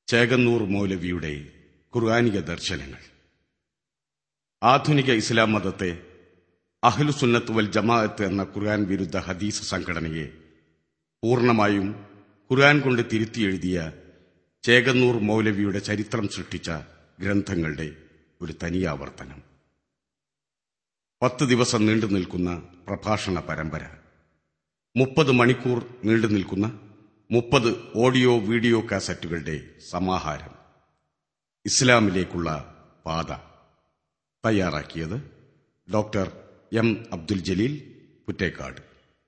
ചേകന്നൂർ മൗലവിയുടെ ഖുർആാനിക ദർശനങ്ങൾ ആധുനിക ഇസ്ലാം മതത്തെ അഹ്ലുസുന്നത്ത് വൽ ജമാഅത്ത് എന്ന ഖുർആൻ വിരുദ്ധ ഹദീസ് സംഘടനയെ പൂർണ്ണമായും ഖുർആൻ കൊണ്ട് തിരുത്തിയെഴുതിയ ചേകന്നൂർ മൗലവിയുടെ ചരിത്രം സൃഷ്ടിച്ച ഗ്രന്ഥങ്ങളുടെ ഒരു തനിയാവർത്തനം പത്ത് ദിവസം നീണ്ടു നിൽക്കുന്ന പ്രഭാഷണ പരമ്പര മുപ്പത് മണിക്കൂർ നീണ്ടു നിൽക്കുന്ന മുപ്പത് ഓഡിയോ വീഡിയോ കാസറ്റുകളുടെ സമാഹാരം ഇസ്ലാമിലേക്കുള്ള പാത തയ്യാറാക്കിയത് ഡോക്ടർ എം അബ്ദുൽ ജലീൽ പുറ്റേക്കാട്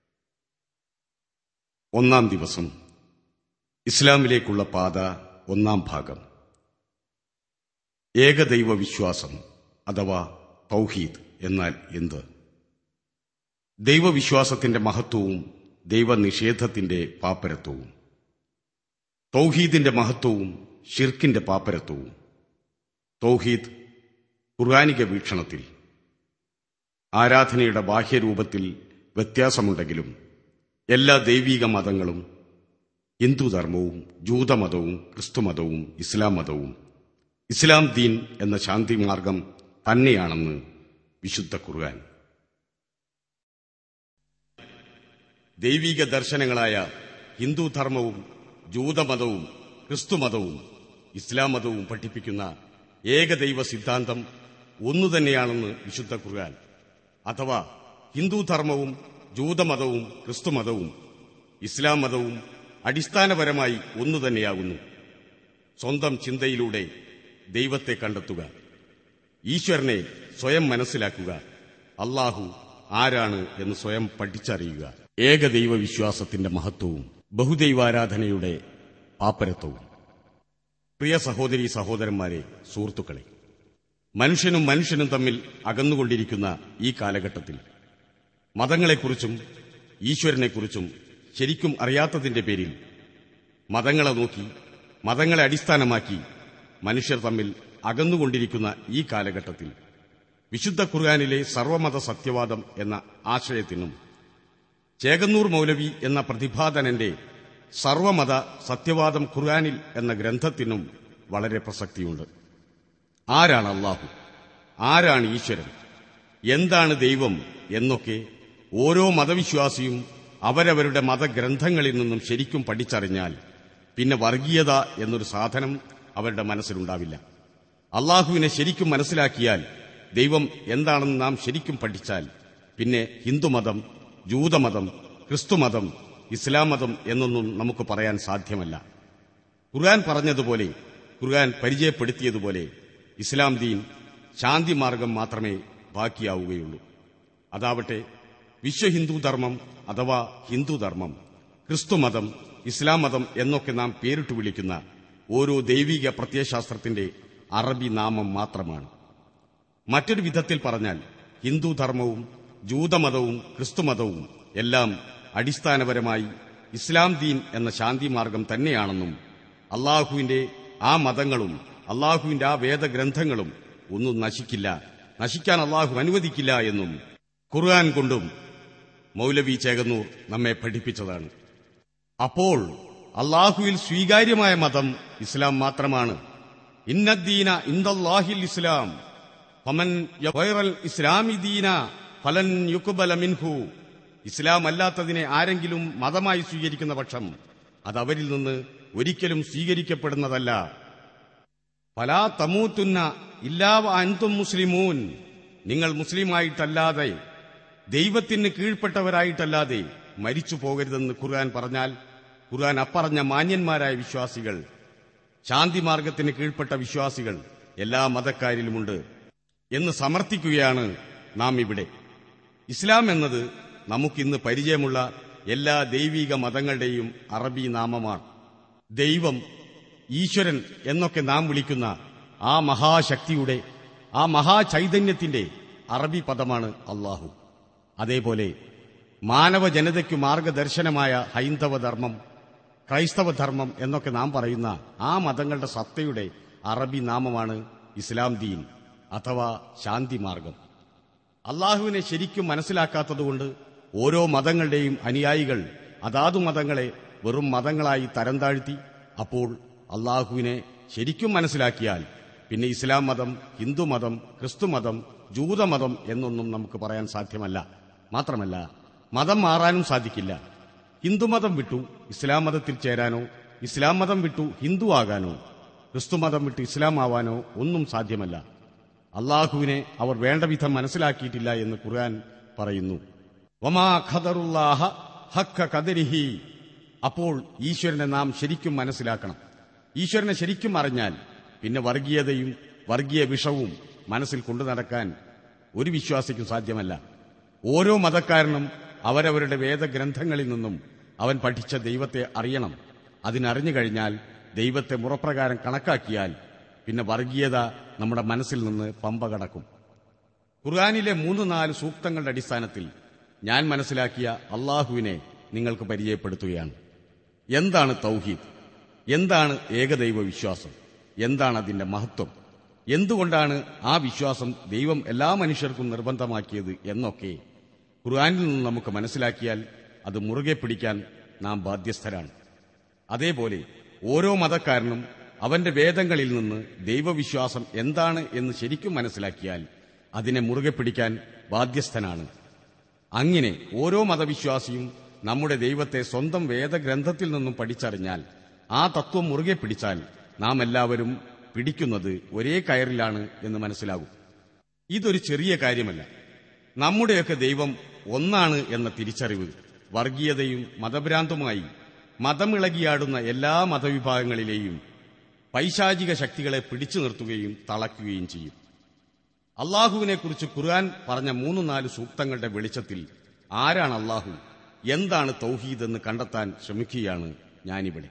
ഒന്നാം ദിവസം ഇസ്ലാമിലേക്കുള്ള പാത ഒന്നാം ഭാഗം ഏകദൈവ വിശ്വാസം അഥവാ തൗഹീദ് എന്നാൽ എന്ത് ദൈവവിശ്വാസത്തിന്റെ മഹത്വവും ദൈവനിഷേധത്തിന്റെ പാപ്പരത്വവും തൗഹീദിന്റെ മഹത്വവും ഷിർക്കിന്റെ പാപ്പരത്വവും തൗഹീദ് ഖുർആാനിക വീക്ഷണത്തിൽ ആരാധനയുടെ ബാഹ്യരൂപത്തിൽ വ്യത്യാസമുണ്ടെങ്കിലും എല്ലാ ദൈവീക മതങ്ങളും ഹിന്ദുധർമ്മവും ജൂതമതവും ക്രിസ്തുമതവും ഇസ്ലാം മതവും ഇസ്ലാം ദീൻ എന്ന ശാന്തി മാർഗം തന്നെയാണെന്ന് വിശുദ്ധ ഖുർആൻ ദൈവീക ദർശനങ്ങളായ ഹിന്ദുധർമ്മവും ജൂതമതവും ക്രിസ്തുമതവും ഇസ്ലാം മതവും പഠിപ്പിക്കുന്ന ഏകദൈവ സിദ്ധാന്തം ഒന്നു തന്നെയാണെന്ന് വിശുദ്ധ ഖുർആൻ അഥവാ ഹിന്ദുധർമ്മവും ജൂതമതവും ക്രിസ്തുമതവും ഇസ്ലാം മതവും അടിസ്ഥാനപരമായി ഒന്നു തന്നെയാകുന്നു സ്വന്തം ചിന്തയിലൂടെ ദൈവത്തെ കണ്ടെത്തുക ഈശ്വരനെ സ്വയം മനസ്സിലാക്കുക അള്ളാഹു ആരാണ് എന്ന് സ്വയം പഠിച്ചറിയുക ഏകദൈവ വിശ്വാസത്തിന്റെ മഹത്വവും ബഹുദൈവാരാധനയുടെ പാപ്പരത്വവും പ്രിയ സഹോദരി സഹോദരന്മാരെ സുഹൃത്തുക്കളെ മനുഷ്യനും മനുഷ്യനും തമ്മിൽ അകന്നുകൊണ്ടിരിക്കുന്ന ഈ കാലഘട്ടത്തിൽ മതങ്ങളെക്കുറിച്ചും ഈശ്വരനെക്കുറിച്ചും ശരിക്കും അറിയാത്തതിന്റെ പേരിൽ മതങ്ങളെ നോക്കി മതങ്ങളെ അടിസ്ഥാനമാക്കി മനുഷ്യർ തമ്മിൽ അകന്നുകൊണ്ടിരിക്കുന്ന ഈ കാലഘട്ടത്തിൽ വിശുദ്ധ ഖുർആാനിലെ സർവമത സത്യവാദം എന്ന ആശയത്തിനും ചേകന്നൂർ മൗലവി എന്ന പ്രതിഭാതനന്റെ സർവമത സത്യവാദം ഖുർആാനിൽ എന്ന ഗ്രന്ഥത്തിനും വളരെ പ്രസക്തിയുണ്ട് ആരാണ് അള്ളാഹു ആരാണ് ഈശ്വരൻ എന്താണ് ദൈവം എന്നൊക്കെ ഓരോ മതവിശ്വാസിയും അവരവരുടെ മതഗ്രന്ഥങ്ങളിൽ നിന്നും ശരിക്കും പഠിച്ചറിഞ്ഞാൽ പിന്നെ വർഗീയത എന്നൊരു സാധനം അവരുടെ മനസ്സിലുണ്ടാവില്ല അള്ളാഹുവിനെ ശരിക്കും മനസ്സിലാക്കിയാൽ ദൈവം എന്താണെന്ന് നാം ശരിക്കും പഠിച്ചാൽ പിന്നെ ഹിന്ദുമതം ജൂതമതം ക്രിസ്തുമതം ഇസ്ലാം മതം എന്നൊന്നും നമുക്ക് പറയാൻ സാധ്യമല്ല ഖുർആൻ പറഞ്ഞതുപോലെ ഖുർആൻ പരിചയപ്പെടുത്തിയതുപോലെ ഇസ്ലാം ദീൻ ശാന്തി മാർഗം മാത്രമേ ബാക്കിയാവുകയുള്ളൂ അതാവട്ടെ വിശ്വഹിന്ദു ധർമ്മം അഥവാ ഹിന്ദുധർമ്മം ക്രിസ്തുമതം ഇസ്ലാം മതം എന്നൊക്കെ നാം പേരിട്ട് വിളിക്കുന്ന ഓരോ ദൈവിക പ്രത്യയശാസ്ത്രത്തിന്റെ അറബി നാമം മാത്രമാണ് മറ്റൊരു വിധത്തിൽ പറഞ്ഞാൽ ഹിന്ദുധർമ്മവും ജൂതമതവും ക്രിസ്തുമതവും എല്ലാം അടിസ്ഥാനപരമായി ഇസ്ലാം ദീൻ എന്ന ശാന്തി മാർഗം തന്നെയാണെന്നും അള്ളാഹുവിന്റെ ആ മതങ്ങളും അള്ളാഹുവിന്റെ ആ വേദഗ്രന്ഥങ്ങളും ഒന്നും നശിക്കില്ല നശിക്കാൻ അള്ളാഹു അനുവദിക്കില്ല എന്നും ഖുർആൻ കൊണ്ടും മൗലവി ചേകന്നൂർ നമ്മെ പഠിപ്പിച്ചതാണ് അപ്പോൾ അള്ളാഹുവിൽ സ്വീകാര്യമായ മതം ഇസ്ലാം മാത്രമാണ് ഇന്നദ്ദീന ഇന്ദല്ലാഹിൽ ഇസ്ലാം ഫമൻ യഗൈറൽ ഇസ്ലാമി ദീന ഫലൻ യുക്ബല മിൻഹു ഇസ്ലാം അല്ലാത്തതിനെ ആരെങ്കിലും മതമായി സ്വീകരിക്കുന്ന പക്ഷം അത് അവരിൽ നിന്ന് ഒരിക്കലും സ്വീകരിക്കപ്പെടുന്നതല്ല ഫലാ തമൂത്തുന്ന ഇല്ലാവ അൻതും മുസ്ലിമൂൻ നിങ്ങൾ മുസ്ലിമായിട്ടല്ലാതെ ദൈവത്തിന് കീഴ്പ്പെട്ടവരായിട്ടല്ലാതെ മരിച്ചു പോകരുതെന്ന് ഖുർആൻ പറഞ്ഞാൽ ഖുർആൻ അപ്പറഞ്ഞ മാന്യന്മാരായ വിശ്വാസികൾ ശാന്തി മാർഗത്തിന് കീഴ്പ്പെട്ട വിശ്വാസികൾ എല്ലാ മതക്കാരിലുമുണ്ട് എന്ന് സമർത്ഥിക്കുകയാണ് നാം ഇവിടെ ഇസ്ലാം എന്നത് നമുക്കിന്ന് പരിചയമുള്ള എല്ലാ ദൈവിക മതങ്ങളുടെയും അറബി നാമമാണ് ദൈവം ഈശ്വരൻ എന്നൊക്കെ നാം വിളിക്കുന്ന ആ മഹാശക്തിയുടെ ആ മഹാചൈതന്യത്തിന്റെ അറബി പദമാണ് അള്ളാഹു അതേപോലെ മാനവ ജനതയ്ക്കു മാർഗദർശനമായ ഹൈന്ദവധർമ്മം ക്രൈസ്തവധർമ്മം എന്നൊക്കെ നാം പറയുന്ന ആ മതങ്ങളുടെ സത്തയുടെ അറബി നാമമാണ് ഇസ്ലാം ദീൻ അഥവാ ശാന്തി മാർഗം അള്ളാഹുവിനെ ശരിക്കും മനസ്സിലാക്കാത്തതുകൊണ്ട് ഓരോ മതങ്ങളുടെയും അനുയായികൾ അതാതു മതങ്ങളെ വെറും മതങ്ങളായി തരം താഴ്ത്തി അപ്പോൾ അള്ളാഹുവിനെ ശരിക്കും മനസ്സിലാക്കിയാൽ പിന്നെ ഇസ്ലാം മതം ഹിന്ദുമതം ക്രിസ്തുമതം ജൂതമതം എന്നൊന്നും നമുക്ക് പറയാൻ സാധ്യമല്ല മാത്രമല്ല മതം മാറാനും സാധിക്കില്ല ഹിന്ദുമതം വിട്ടു ഇസ്ലാം മതത്തിൽ ചേരാനോ ഇസ്ലാം മതം വിട്ടു ഹിന്ദു ആകാനോ ക്രിസ്തുമതം വിട്ട് ഇസ്ലാം ആവാനോ ഒന്നും സാധ്യമല്ല അള്ളാഹുവിനെ അവർ വേണ്ട വിധം മനസ്സിലാക്കിയിട്ടില്ല എന്ന് ഖുർആൻ പറയുന്നു വമാ ഖദറുല്ലാഹ ഹക്ക കദരിഹി അപ്പോൾ ഈശ്വരനെ നാം ശരിക്കും മനസ്സിലാക്കണം ഈശ്വരനെ ശരിക്കും അറിഞ്ഞാൽ പിന്നെ വർഗീയതയും വർഗീയ വിഷവും മനസ്സിൽ കൊണ്ടു നടക്കാൻ ഒരു വിശ്വാസിക്കും സാധ്യമല്ല ഓരോ മതക്കാരനും അവരവരുടെ വേദഗ്രന്ഥങ്ങളിൽ നിന്നും അവൻ പഠിച്ച ദൈവത്തെ അറിയണം അതിനറിഞ്ഞു കഴിഞ്ഞാൽ ദൈവത്തെ മുറപ്രകാരം കണക്കാക്കിയാൽ പിന്നെ വർഗീയത നമ്മുടെ മനസ്സിൽ നിന്ന് പമ്പ കടക്കും ഖുർആാനിലെ മൂന്ന് നാല് സൂക്തങ്ങളുടെ അടിസ്ഥാനത്തിൽ ഞാൻ മനസ്സിലാക്കിയ അള്ളാഹുവിനെ നിങ്ങൾക്ക് പരിചയപ്പെടുത്തുകയാണ് എന്താണ് തൗഹീദ് എന്താണ് ഏകദൈവ വിശ്വാസം എന്താണ് അതിന്റെ മഹത്വം എന്തുകൊണ്ടാണ് ആ വിശ്വാസം ദൈവം എല്ലാ മനുഷ്യർക്കും നിർബന്ധമാക്കിയത് എന്നൊക്കെ ഖുർആാനിൽ നിന്ന് നമുക്ക് മനസ്സിലാക്കിയാൽ അത് മുറുകെ പിടിക്കാൻ നാം ബാധ്യസ്ഥരാണ് അതേപോലെ ഓരോ മതക്കാരനും അവന്റെ വേദങ്ങളിൽ നിന്ന് ദൈവവിശ്വാസം എന്താണ് എന്ന് ശരിക്കും മനസ്സിലാക്കിയാൽ അതിനെ മുറുകെ പിടിക്കാൻ ബാധ്യസ്ഥനാണ് അങ്ങനെ ഓരോ മതവിശ്വാസിയും നമ്മുടെ ദൈവത്തെ സ്വന്തം വേദഗ്രന്ഥത്തിൽ നിന്നും പഠിച്ചറിഞ്ഞാൽ ആ തത്വം മുറുകെ പിടിച്ചാൽ നാം എല്ലാവരും പിടിക്കുന്നത് ഒരേ കയറിലാണ് എന്ന് മനസ്സിലാകും ഇതൊരു ചെറിയ കാര്യമല്ല നമ്മുടെയൊക്കെ ദൈവം ഒന്നാണ് എന്ന തിരിച്ചറിവ് വർഗീയതയും മതഭ്രാന്തുമായി മതമിളകിയാടുന്ന എല്ലാ മതവിഭാഗങ്ങളിലെയും പൈശാചിക ശക്തികളെ പിടിച്ചു നിർത്തുകയും തളയ്ക്കുകയും ചെയ്യും അള്ളാഹുവിനെക്കുറിച്ച് ഖുർആൻ പറഞ്ഞ മൂന്ന് നാല് സൂക്തങ്ങളുടെ വെളിച്ചത്തിൽ ആരാണ് അള്ളാഹു എന്താണ് തൗഹീദ് എന്ന് കണ്ടെത്താൻ ശ്രമിക്കുകയാണ് ഞാനിവിടെ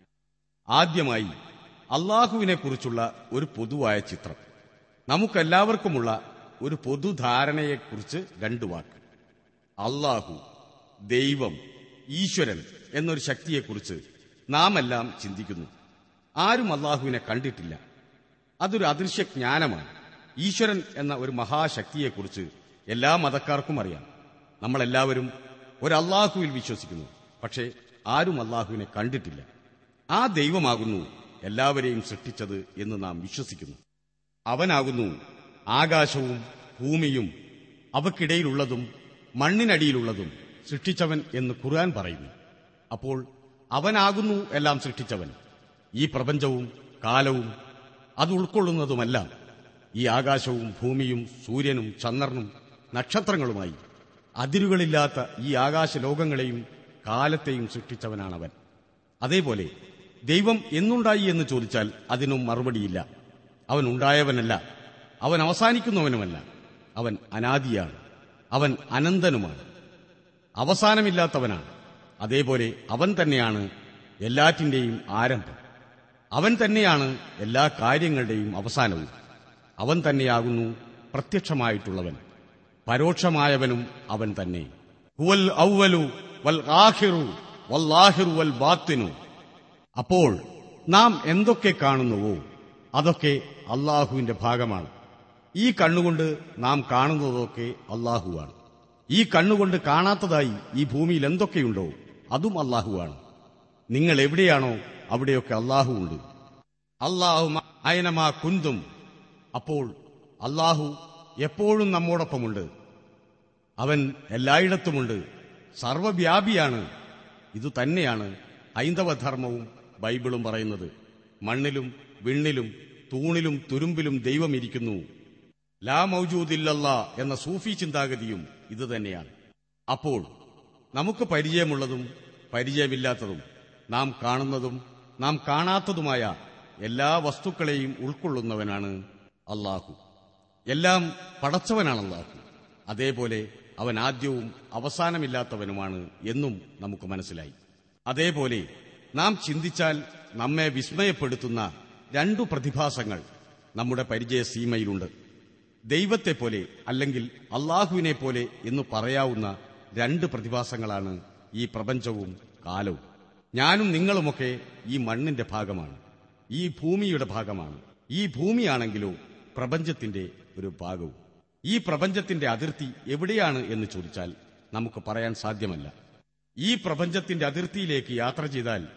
ആദ്യമായി അള്ളാഹുവിനെക്കുറിച്ചുള്ള ഒരു പൊതുവായ ചിത്രം നമുക്കെല്ലാവർക്കുമുള്ള ഒരു പൊതുധാരണയെക്കുറിച്ച് രണ്ടു വാക്ക് അള്ളാഹു ദൈവം ഈശ്വരൻ എന്നൊരു ശക്തിയെക്കുറിച്ച് നാം എല്ലാം ചിന്തിക്കുന്നു ആരും അള്ളാഹുവിനെ കണ്ടിട്ടില്ല അതൊരു അദൃശ്യ ജ്ഞാനമാണ് ഈശ്വരൻ എന്ന ഒരു മഹാശക്തിയെക്കുറിച്ച് എല്ലാ മതക്കാർക്കും അറിയാം നമ്മളെല്ലാവരും ഒരു അള്ളാഹുവിൽ വിശ്വസിക്കുന്നു പക്ഷേ ആരും അള്ളാഹുവിനെ കണ്ടിട്ടില്ല ആ ദൈവമാകുന്നു എല്ലാവരെയും സൃഷ്ടിച്ചത് എന്ന് നാം വിശ്വസിക്കുന്നു അവനാകുന്നു ആകാശവും ഭൂമിയും അവക്കിടയിലുള്ളതും മണ്ണിനടിയിലുള്ളതും സൃഷ്ടിച്ചവൻ എന്ന് ഖുർആൻ പറയുന്നു അപ്പോൾ അവനാകുന്നു എല്ലാം സൃഷ്ടിച്ചവൻ ഈ പ്രപഞ്ചവും കാലവും അത് ഉൾക്കൊള്ളുന്നതുമെല്ലാം ഈ ആകാശവും ഭൂമിയും സൂര്യനും ചന്ദ്രനും നക്ഷത്രങ്ങളുമായി അതിരുകളില്ലാത്ത ഈ ആകാശലോകങ്ങളെയും കാലത്തെയും സൃഷ്ടിച്ചവനാണവൻ അതേപോലെ ദൈവം എന്നുണ്ടായി എന്ന് ചോദിച്ചാൽ അതിനും മറുപടിയില്ല അവൻ ഉണ്ടായവനല്ല അവൻ അവസാനിക്കുന്നവനുമല്ല അവൻ അനാദിയാണ് അവൻ അനന്തനുമാണ് അവസാനമില്ലാത്തവനാണ് അതേപോലെ അവൻ തന്നെയാണ് എല്ലാറ്റിന്റെയും ആരംഭം അവൻ തന്നെയാണ് എല്ലാ കാര്യങ്ങളുടെയും അവസാനവും അവൻ തന്നെയാകുന്നു പ്രത്യക്ഷമായിട്ടുള്ളവൻ പരോക്ഷമായവനും അവൻ തന്നെ ഹുവൽ ഔവലു വൽ ആഹിറു വല്ലാഹിറു വൽ ബാത്തിനു അപ്പോൾ നാം എന്തൊക്കെ കാണുന്നുവോ അതൊക്കെ അള്ളാഹുവിന്റെ ഭാഗമാണ് ഈ കണ്ണുകൊണ്ട് നാം കാണുന്നതൊക്കെ അള്ളാഹുവാണ് ഈ കണ്ണുകൊണ്ട് കാണാത്തതായി ഈ ഭൂമിയിൽ എന്തൊക്കെയുണ്ടോ അതും അള്ളാഹുവാണ് നിങ്ങൾ എവിടെയാണോ അവിടെയൊക്കെ അള്ളാഹു ഉണ്ട് അള്ളാഹു അയനമാ കുന്തും അപ്പോൾ അള്ളാഹു എപ്പോഴും നമ്മോടൊപ്പമുണ്ട് അവൻ എല്ലായിടത്തുമുണ്ട് സർവവ്യാപിയാണ് ഇതു തന്നെയാണ് ഹൈന്ദവധർമ്മവും ബൈബിളും പറയുന്നത് മണ്ണിലും വിണ്ണിലും തൂണിലും തുരുമ്പിലും ദൈവം ഇരിക്കുന്നു ലാ മൗജൂദില്ലല്ല എന്ന സൂഫി ചിന്താഗതിയും ഇതുതന്നെയാണ് അപ്പോൾ നമുക്ക് പരിചയമുള്ളതും പരിചയമില്ലാത്തതും നാം കാണുന്നതും നാം കാണാത്തതുമായ എല്ലാ വസ്തുക്കളെയും ഉൾക്കൊള്ളുന്നവനാണ് അള്ളാഹു എല്ലാം പടച്ചവനാണ് അള്ളാഹു അതേപോലെ അവൻ ആദ്യവും അവസാനമില്ലാത്തവനുമാണ് എന്നും നമുക്ക് മനസ്സിലായി അതേപോലെ നാം ചിന്തിച്ചാൽ നമ്മെ വിസ്മയപ്പെടുത്തുന്ന രണ്ടു പ്രതിഭാസങ്ങൾ നമ്മുടെ പരിചയ സീമയിലുണ്ട് ദൈവത്തെ പോലെ അല്ലെങ്കിൽ അള്ളാഹുവിനെ പോലെ എന്ന് പറയാവുന്ന രണ്ട് പ്രതിഭാസങ്ങളാണ് ഈ പ്രപഞ്ചവും കാലവും ഞാനും നിങ്ങളുമൊക്കെ ഈ മണ്ണിന്റെ ഭാഗമാണ് ഈ ഭൂമിയുടെ ഭാഗമാണ് ഈ ഭൂമിയാണെങ്കിലോ പ്രപഞ്ചത്തിന്റെ ഒരു ഭാഗവും ഈ പ്രപഞ്ചത്തിന്റെ അതിർത്തി എവിടെയാണ് എന്ന് ചോദിച്ചാൽ നമുക്ക് പറയാൻ സാധ്യമല്ല ഈ പ്രപഞ്ചത്തിന്റെ അതിർത്തിയിലേക്ക് യാത്ര ചെയ്താൽ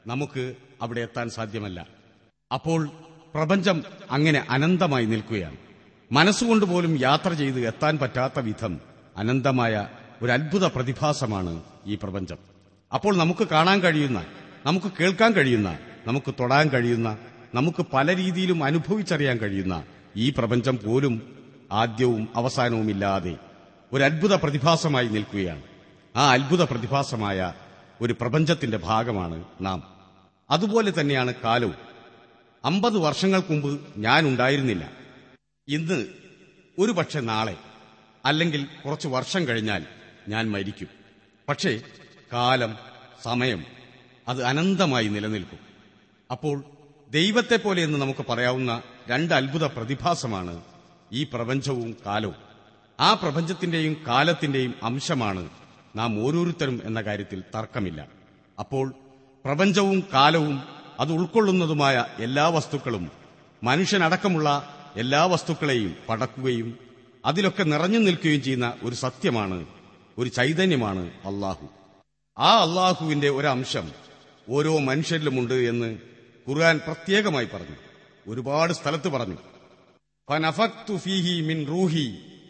നമുക്ക് അവിടെ എത്താൻ സാധ്യമല്ല അപ്പോൾ പ്രപഞ്ചം അങ്ങനെ അനന്തമായി നിൽക്കുകയാണ് മനസ്സുകൊണ്ട് പോലും യാത്ര ചെയ്ത് എത്താൻ പറ്റാത്ത വിധം അനന്തമായ ഒരു അത്ഭുത പ്രതിഭാസമാണ് ഈ പ്രപഞ്ചം അപ്പോൾ നമുക്ക് കാണാൻ കഴിയുന്ന നമുക്ക് കേൾക്കാൻ കഴിയുന്ന നമുക്ക് തൊടാൻ കഴിയുന്ന നമുക്ക് പല രീതിയിലും അനുഭവിച്ചറിയാൻ കഴിയുന്ന ഈ പ്രപഞ്ചം പോലും ആദ്യവും അവസാനവുമില്ലാതെ ഒരു അത്ഭുത പ്രതിഭാസമായി നിൽക്കുകയാണ് ആ അത്ഭുത പ്രതിഭാസമായ ഒരു പ്രപഞ്ചത്തിന്റെ ഭാഗമാണ് നാം അതുപോലെ തന്നെയാണ് കാലവും അമ്പത് വർഷങ്ങൾക്ക് മുമ്പ് ഞാൻ ഉണ്ടായിരുന്നില്ല ഇന്ന് ഒരു പക്ഷെ നാളെ അല്ലെങ്കിൽ കുറച്ച് വർഷം കഴിഞ്ഞാൽ ഞാൻ മരിക്കും പക്ഷേ കാലം സമയം അത് അനന്തമായി നിലനിൽക്കും അപ്പോൾ ദൈവത്തെ പോലെ എന്ന് നമുക്ക് പറയാവുന്ന രണ്ട് അത്ഭുത പ്രതിഭാസമാണ് ഈ പ്രപഞ്ചവും കാലവും ആ പ്രപഞ്ചത്തിന്റെയും കാലത്തിന്റെയും അംശമാണ് നാം ഓരോരുത്തരും എന്ന കാര്യത്തിൽ തർക്കമില്ല അപ്പോൾ പ്രപഞ്ചവും കാലവും അത് ഉൾക്കൊള്ളുന്നതുമായ എല്ലാ വസ്തുക്കളും മനുഷ്യനടക്കമുള്ള എല്ലാ വസ്തുക്കളെയും പടക്കുകയും അതിലൊക്കെ നിറഞ്ഞു നിൽക്കുകയും ചെയ്യുന്ന ഒരു സത്യമാണ് ഒരു ചൈതന്യമാണ് അള്ളാഹു ആ അള്ളാഹുവിന്റെ ഒരംശം ഓരോ മനുഷ്യരിലുമുണ്ട് എന്ന് ഖുർആൻ പ്രത്യേകമായി പറഞ്ഞു ഒരുപാട് സ്ഥലത്ത് പറഞ്ഞു ഫനഫക്തു ഫീഹി മിൻ റൂഹി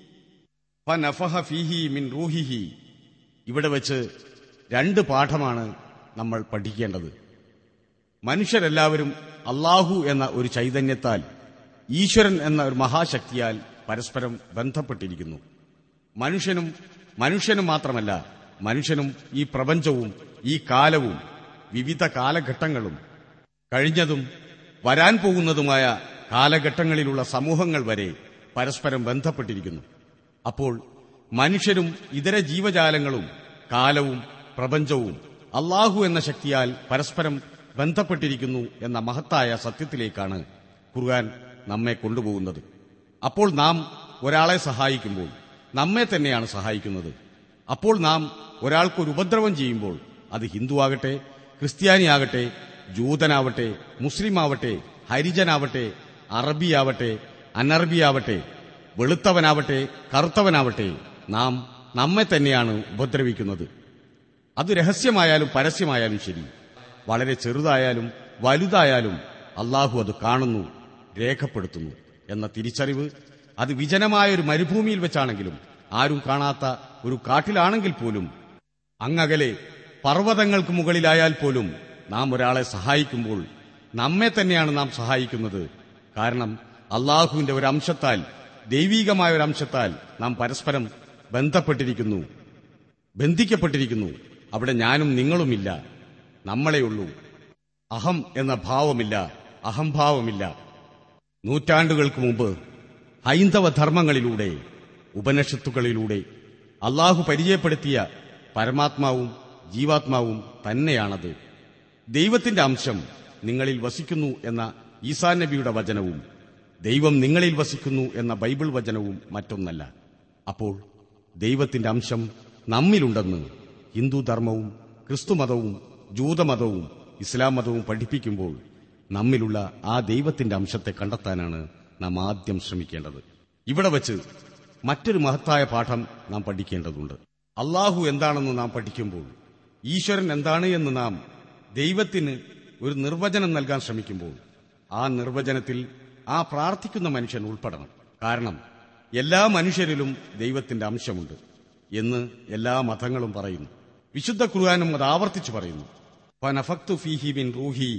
ഫനഫഹ ഫീഹി മിൻ റൂഹിഹി ഇവിടെ വെച്ച് രണ്ട് പാഠമാണ് നമ്മൾ പഠിക്കേണ്ടത് മനുഷ്യരെല്ലാവരും അള്ളാഹു എന്ന ഒരു ചൈതന്യത്താൽ ഈശ്വരൻ എന്ന ഒരു മഹാശക്തിയാൽ പരസ്പരം ബന്ധപ്പെട്ടിരിക്കുന്നു മനുഷ്യനും മനുഷ്യനും മാത്രമല്ല മനുഷ്യനും ഈ പ്രപഞ്ചവും ഈ കാലവും വിവിധ കാലഘട്ടങ്ങളും കഴിഞ്ഞതും വരാൻ പോകുന്നതുമായ കാലഘട്ടങ്ങളിലുള്ള സമൂഹങ്ങൾ വരെ പരസ്പരം ബന്ധപ്പെട്ടിരിക്കുന്നു അപ്പോൾ മനുഷ്യരും ഇതര ജീവജാലങ്ങളും കാലവും പ്രപഞ്ചവും അള്ളാഹു എന്ന ശക്തിയാൽ പരസ്പരം ബന്ധപ്പെട്ടിരിക്കുന്നു എന്ന മഹത്തായ സത്യത്തിലേക്കാണ് ഖുർആൻ നമ്മെ കൊണ്ടുപോകുന്നത് അപ്പോൾ നാം ഒരാളെ സഹായിക്കുമ്പോൾ നമ്മെ തന്നെയാണ് സഹായിക്കുന്നത് അപ്പോൾ നാം ഒരാൾക്കൊരു ഉപദ്രവം ചെയ്യുമ്പോൾ അത് ഹിന്ദുവാകട്ടെ ക്രിസ്ത്യാനിയാകട്ടെ ജൂതനാവട്ടെ മുസ്ലിമാവട്ടെ ഹരിജനാവട്ടെ അറബിയാവട്ടെ അനർബിയാവട്ടെ വെളുത്തവനാവട്ടെ കറുത്തവനാവട്ടെ നാം നമ്മെ തന്നെയാണ് ഉപദ്രവിക്കുന്നത് അത് രഹസ്യമായാലും പരസ്യമായാലും ശരി വളരെ ചെറുതായാലും വലുതായാലും അള്ളാഹു അത് കാണുന്നു രേഖപ്പെടുത്തുന്നു എന്ന തിരിച്ചറിവ് അത് വിജനമായ ഒരു മരുഭൂമിയിൽ വെച്ചാണെങ്കിലും ആരും കാണാത്ത ഒരു കാട്ടിലാണെങ്കിൽ പോലും അങ്ങകലെ പർവ്വതങ്ങൾക്ക് മുകളിലായാൽ പോലും നാം ഒരാളെ സഹായിക്കുമ്പോൾ നമ്മെ തന്നെയാണ് നാം സഹായിക്കുന്നത് കാരണം അള്ളാഹുവിന്റെ ഒരു അംശത്താൽ ദൈവീകമായ ഒരു അംശത്താൽ നാം പരസ്പരം ബന്ധപ്പെട്ടിരിക്കുന്നു ബന്ധിക്കപ്പെട്ടിരിക്കുന്നു അവിടെ ഞാനും നിങ്ങളുമില്ല നമ്മളെയുള്ളൂ അഹം എന്ന ഭാവമില്ല അഹംഭാവമില്ല നൂറ്റാണ്ടുകൾക്ക് മുമ്പ് ഹൈന്ദവ ധർമ്മങ്ങളിലൂടെ ഉപനിഷത്തുകളിലൂടെ അള്ളാഹു പരിചയപ്പെടുത്തിയ പരമാത്മാവും ജീവാത്മാവും തന്നെയാണത് ദൈവത്തിന്റെ അംശം നിങ്ങളിൽ വസിക്കുന്നു എന്ന ഈസാ നബിയുടെ വചനവും ദൈവം നിങ്ങളിൽ വസിക്കുന്നു എന്ന ബൈബിൾ വചനവും മറ്റൊന്നല്ല അപ്പോൾ ദൈവത്തിന്റെ അംശം നമ്മിലുണ്ടെന്ന് ഹിന്ദു ധർമ്മവും ക്രിസ്തുമതവും ജൂതമതവും ഇസ്ലാം മതവും പഠിപ്പിക്കുമ്പോൾ നമ്മിലുള്ള ആ ദൈവത്തിന്റെ അംശത്തെ കണ്ടെത്താനാണ് നാം ആദ്യം ശ്രമിക്കേണ്ടത് ഇവിടെ വച്ച് മറ്റൊരു മഹത്തായ പാഠം നാം പഠിക്കേണ്ടതുണ്ട് അള്ളാഹു എന്താണെന്ന് നാം പഠിക്കുമ്പോൾ ഈശ്വരൻ എന്താണ് എന്ന് നാം ദൈവത്തിന് ഒരു നിർവചനം നൽകാൻ ശ്രമിക്കുമ്പോൾ ആ നിർവചനത്തിൽ ആ പ്രാർത്ഥിക്കുന്ന മനുഷ്യൻ ഉൾപ്പെടണം കാരണം എല്ലാ മനുഷ്യരിലും ദൈവത്തിന്റെ അംശമുണ്ട് എന്ന് എല്ലാ മതങ്ങളും പറയുന്നു വിശുദ്ധ ഖുർആാനും അത് ആവർത്തിച്ചു പറയുന്നു വനഫക്തു ഫീഹി മിൻ റൂഹി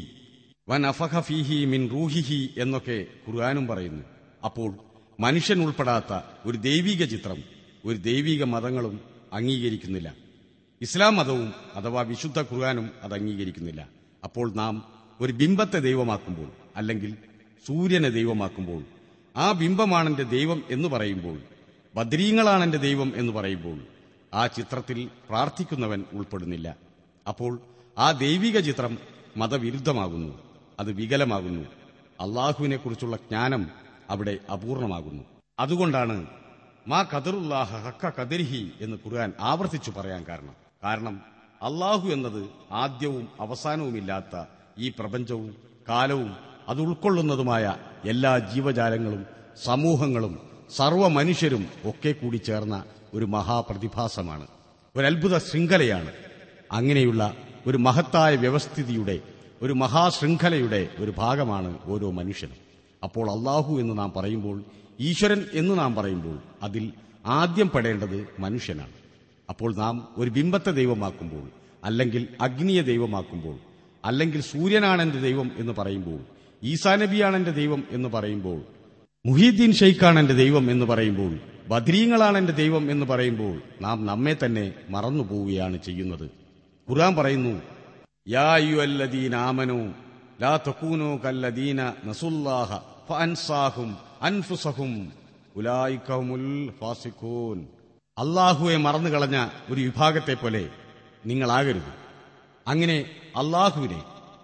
വനഫഹ ഫീഹി മിൻ റൂഹിഹി എന്നൊക്കെ ഖുർആാനും പറയുന്നു അപ്പോൾ മനുഷ്യൻ ഉൾപ്പെടാത്ത ഒരു ദൈവിക ചിത്രം ഒരു ദൈവിക മതങ്ങളും അംഗീകരിക്കുന്നില്ല ഇസ്ലാം മതവും അഥവാ വിശുദ്ധ ഖുർആാനും അത് അംഗീകരിക്കുന്നില്ല അപ്പോൾ നാം ഒരു ബിംബത്തെ ദൈവമാക്കുമ്പോൾ അല്ലെങ്കിൽ സൂര്യനെ ദൈവമാക്കുമ്പോൾ ആ ബിംബമാണ് എന്റെ ദൈവം എന്ന് പറയുമ്പോൾ ബദ്രീങ്ങളാണ് എന്റെ ദൈവം എന്ന് പറയുമ്പോൾ ആ ചിത്രത്തിൽ പ്രാർത്ഥിക്കുന്നവൻ ഉൾപ്പെടുന്നില്ല അപ്പോൾ ആ ദൈവിക ചിത്രം മതവിരുദ്ധമാകുന്നു അത് വികലമാകുന്നു അള്ളാഹുവിനെ കുറിച്ചുള്ള ജ്ഞാനം അവിടെ അപൂർണമാകുന്നു അതുകൊണ്ടാണ് മാ ഖദറുല്ലാഹ ഹക്ക കദരിഹി എന്ന് ഖുർആൻ ആവർത്തിച്ചു പറയാൻ കാരണം കാരണം അള്ളാഹു എന്നത് ആദ്യവും അവസാനവുമില്ലാത്ത ഈ പ്രപഞ്ചവും കാലവും അത് ഉൾക്കൊള്ളുന്നതുമായ എല്ലാ ജീവജാലങ്ങളും സമൂഹങ്ങളും സർവ മനുഷ്യരും ഒക്കെ കൂടി ചേർന്ന ഒരു മഹാപ്രതിഭാസമാണ് ഒരു അത്ഭുത ശൃംഖലയാണ് അങ്ങനെയുള്ള ഒരു മഹത്തായ വ്യവസ്ഥിതിയുടെ ഒരു മഹാശൃംഖലയുടെ ഒരു ഭാഗമാണ് ഓരോ മനുഷ്യനും അപ്പോൾ അള്ളാഹു എന്ന് നാം പറയുമ്പോൾ ഈശ്വരൻ എന്ന് നാം പറയുമ്പോൾ അതിൽ ആദ്യം പെടേണ്ടത് മനുഷ്യനാണ് അപ്പോൾ നാം ഒരു ബിംബത്തെ ദൈവമാക്കുമ്പോൾ അല്ലെങ്കിൽ അഗ്നിയെ ദൈവമാക്കുമ്പോൾ അല്ലെങ്കിൽ സൂര്യനാണ് എന്റെ ദൈവം എന്ന് പറയുമ്പോൾ ഈസാ നബിയാണ് എന്റെ ദൈവം എന്ന് പറയുമ്പോൾ മുഹീദ്ദീൻ ഷെയ്ഖാണ് എന്റെ ദൈവം എന്ന് പറയുമ്പോൾ ബദ്രീങ്ങളാണ് എന്റെ ദൈവം എന്ന് പറയുമ്പോൾ നാം നമ്മെ തന്നെ മറന്നു പോവുകയാണ് ചെയ്യുന്നത് ഖുർആൻ പറയുന്നു യാ അയ്യുഹല്ലദീന ആമനൂ ലാ തകൂനൂ കല്ലദീന നസുല്ലാഹ ഫഅൻസാഹും അൻഫുസഹും ഉലായിക ഹുമുൽ ഫാസിഖൂൻ അള്ളാഹുവെ മറന്നുകളഞ്ഞ ഒരു വിഭാഗത്തെ പോലെ നിങ്ങളാകരുത് അങ്ങനെ അള്ളാഹുവിനെ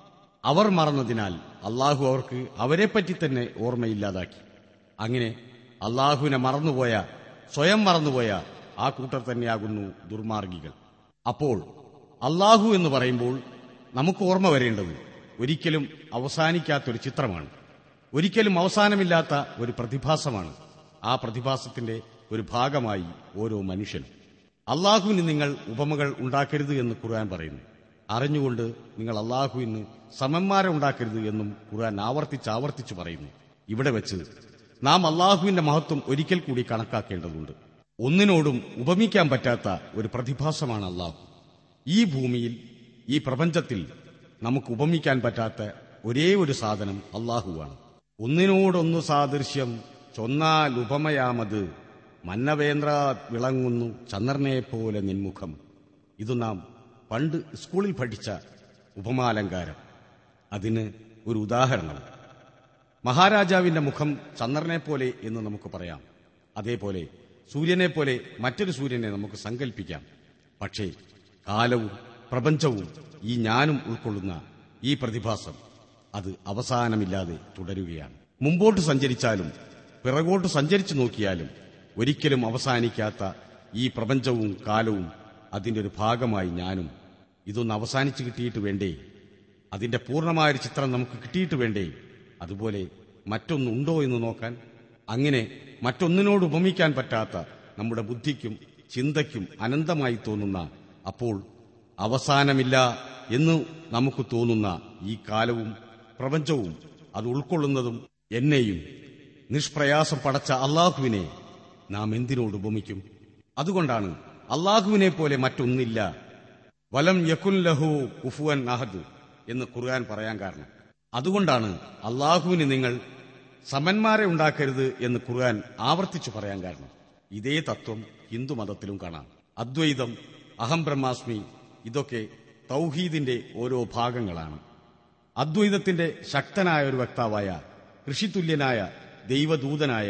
അവർ മറന്നതിനാൽ അള്ളാഹു അവർക്ക് അവരെപ്പറ്റി തന്നെ ഓർമ്മയില്ലാതാക്കി അങ്ങനെ അള്ളാഹുവിനെ മറന്നുപോയ സ്വയം മറന്നുപോയ ആ കൂട്ടർ തന്നെയാകുന്നു ദുർമാർഗികൾ അപ്പോൾ അള്ളാഹു എന്ന് പറയുമ്പോൾ നമുക്ക് ഓർമ്മ വരേണ്ടത് ഒരിക്കലും അവസാനിക്കാത്തൊരു ചിത്രമാണ് ഒരിക്കലും അവസാനമില്ലാത്ത ഒരു പ്രതിഭാസമാണ് ആ പ്രതിഭാസത്തിന്റെ ഒരു ഭാഗമായി ഓരോ മനുഷ്യനും അള്ളാഹുവിന് നിങ്ങൾ ഉപമകൾ ഉണ്ടാക്കരുത് എന്ന് ഖുർആൻ പറയുന്നു അറിഞ്ഞുകൊണ്ട് നിങ്ങൾ അള്ളാഹുവിന് സമന്മാരെ ഉണ്ടാക്കരുത് എന്നും ഖുർആൻ ആവർത്തിച്ച് ആവർത്തിച്ച് പറയുന്നു ഇവിടെ വെച്ച് നാം അള്ളാഹുവിന്റെ മഹത്വം ഒരിക്കൽ കൂടി കണക്കാക്കേണ്ടതുണ്ട് ഒന്നിനോടും ഉപമിക്കാൻ പറ്റാത്ത ഒരു പ്രതിഭാസമാണ് അള്ളാഹു ഈ ഭൂമിയിൽ ഈ പ്രപഞ്ചത്തിൽ നമുക്ക് ഉപമിക്കാൻ പറ്റാത്ത ഒരേ ഒരു സാധനം അള്ളാഹുവാണ് ഒന്നിനോടൊന്നു സാദൃശ്യം ചൊന്നാൽ ഉപമയാമത് മന്നവേന്ദ്ര വിളങ്ങുന്നു ചന്ദ്രനെപ്പോലെ നിൻമുഖം ഇത് നാം പണ്ട് സ്കൂളിൽ പഠിച്ച ഉപമാലങ്കാരം അതിന് ഒരു ഉദാഹരണം മഹാരാജാവിന്റെ മുഖം ചന്ദ്രനെപ്പോലെ എന്ന് നമുക്ക് പറയാം അതേപോലെ സൂര്യനെപ്പോലെ മറ്റൊരു സൂര്യനെ നമുക്ക് സങ്കല്പിക്കാം പക്ഷേ കാലവും പ്രപഞ്ചവും ഈ ഞാനും ഉൾക്കൊള്ളുന്ന ഈ പ്രതിഭാസം അത് അവസാനമില്ലാതെ തുടരുകയാണ് മുമ്പോട്ട് സഞ്ചരിച്ചാലും പിറകോട്ട് സഞ്ചരിച്ചു നോക്കിയാലും ഒരിക്കലും അവസാനിക്കാത്ത ഈ പ്രപഞ്ചവും കാലവും അതിന്റെ ഒരു ഭാഗമായി ഞാനും ഇതൊന്ന് അവസാനിച്ചു കിട്ടിയിട്ട് വേണ്ടേ അതിന്റെ പൂർണ്ണമായൊരു ചിത്രം നമുക്ക് കിട്ടിയിട്ട് വേണ്ടേ അതുപോലെ മറ്റൊന്നുണ്ടോ എന്ന് നോക്കാൻ അങ്ങനെ മറ്റൊന്നിനോട് ഉപമിക്കാൻ പറ്റാത്ത നമ്മുടെ ബുദ്ധിക്കും ചിന്തയ്ക്കും അനന്തമായി തോന്നുന്ന അപ്പോൾ അവസാനമില്ല എന്ന് നമുക്ക് തോന്നുന്ന ഈ കാലവും പ്രപഞ്ചവും അത് ഉൾക്കൊള്ളുന്നതും എന്നെയും നിഷ്പ്രയാസം പടച്ച അള്ളാഹുവിനെ നാം എന്തിനോട് ഉപമിക്കും അതുകൊണ്ടാണ് അള്ളാഹുവിനെ പോലെ മറ്റൊന്നില്ല വലം യക്കുൻ ലഹു കുഫുവൻ അഹദ് എന്ന് ഖുർആൻ പറയാൻ കാരണം അതുകൊണ്ടാണ് അള്ളാഹുവിന് നിങ്ങൾ സമന്മാരെ ഉണ്ടാക്കരുത് എന്ന് ഖുർആൻ ആവർത്തിച്ചു പറയാൻ കാരണം ഇതേ തത്വം ഹിന്ദുമതത്തിലും കാണാം അദ്വൈതം അഹം ബ്രഹ്മാസ്മി ഇതൊക്കെ തൗഹീദിന്റെ ഓരോ ഭാഗങ്ങളാണ് അദ്വൈതത്തിന്റെ ശക്തനായ ഒരു വക്താവായ ഋഷിതുല്യനായ ദൈവദൂതനായ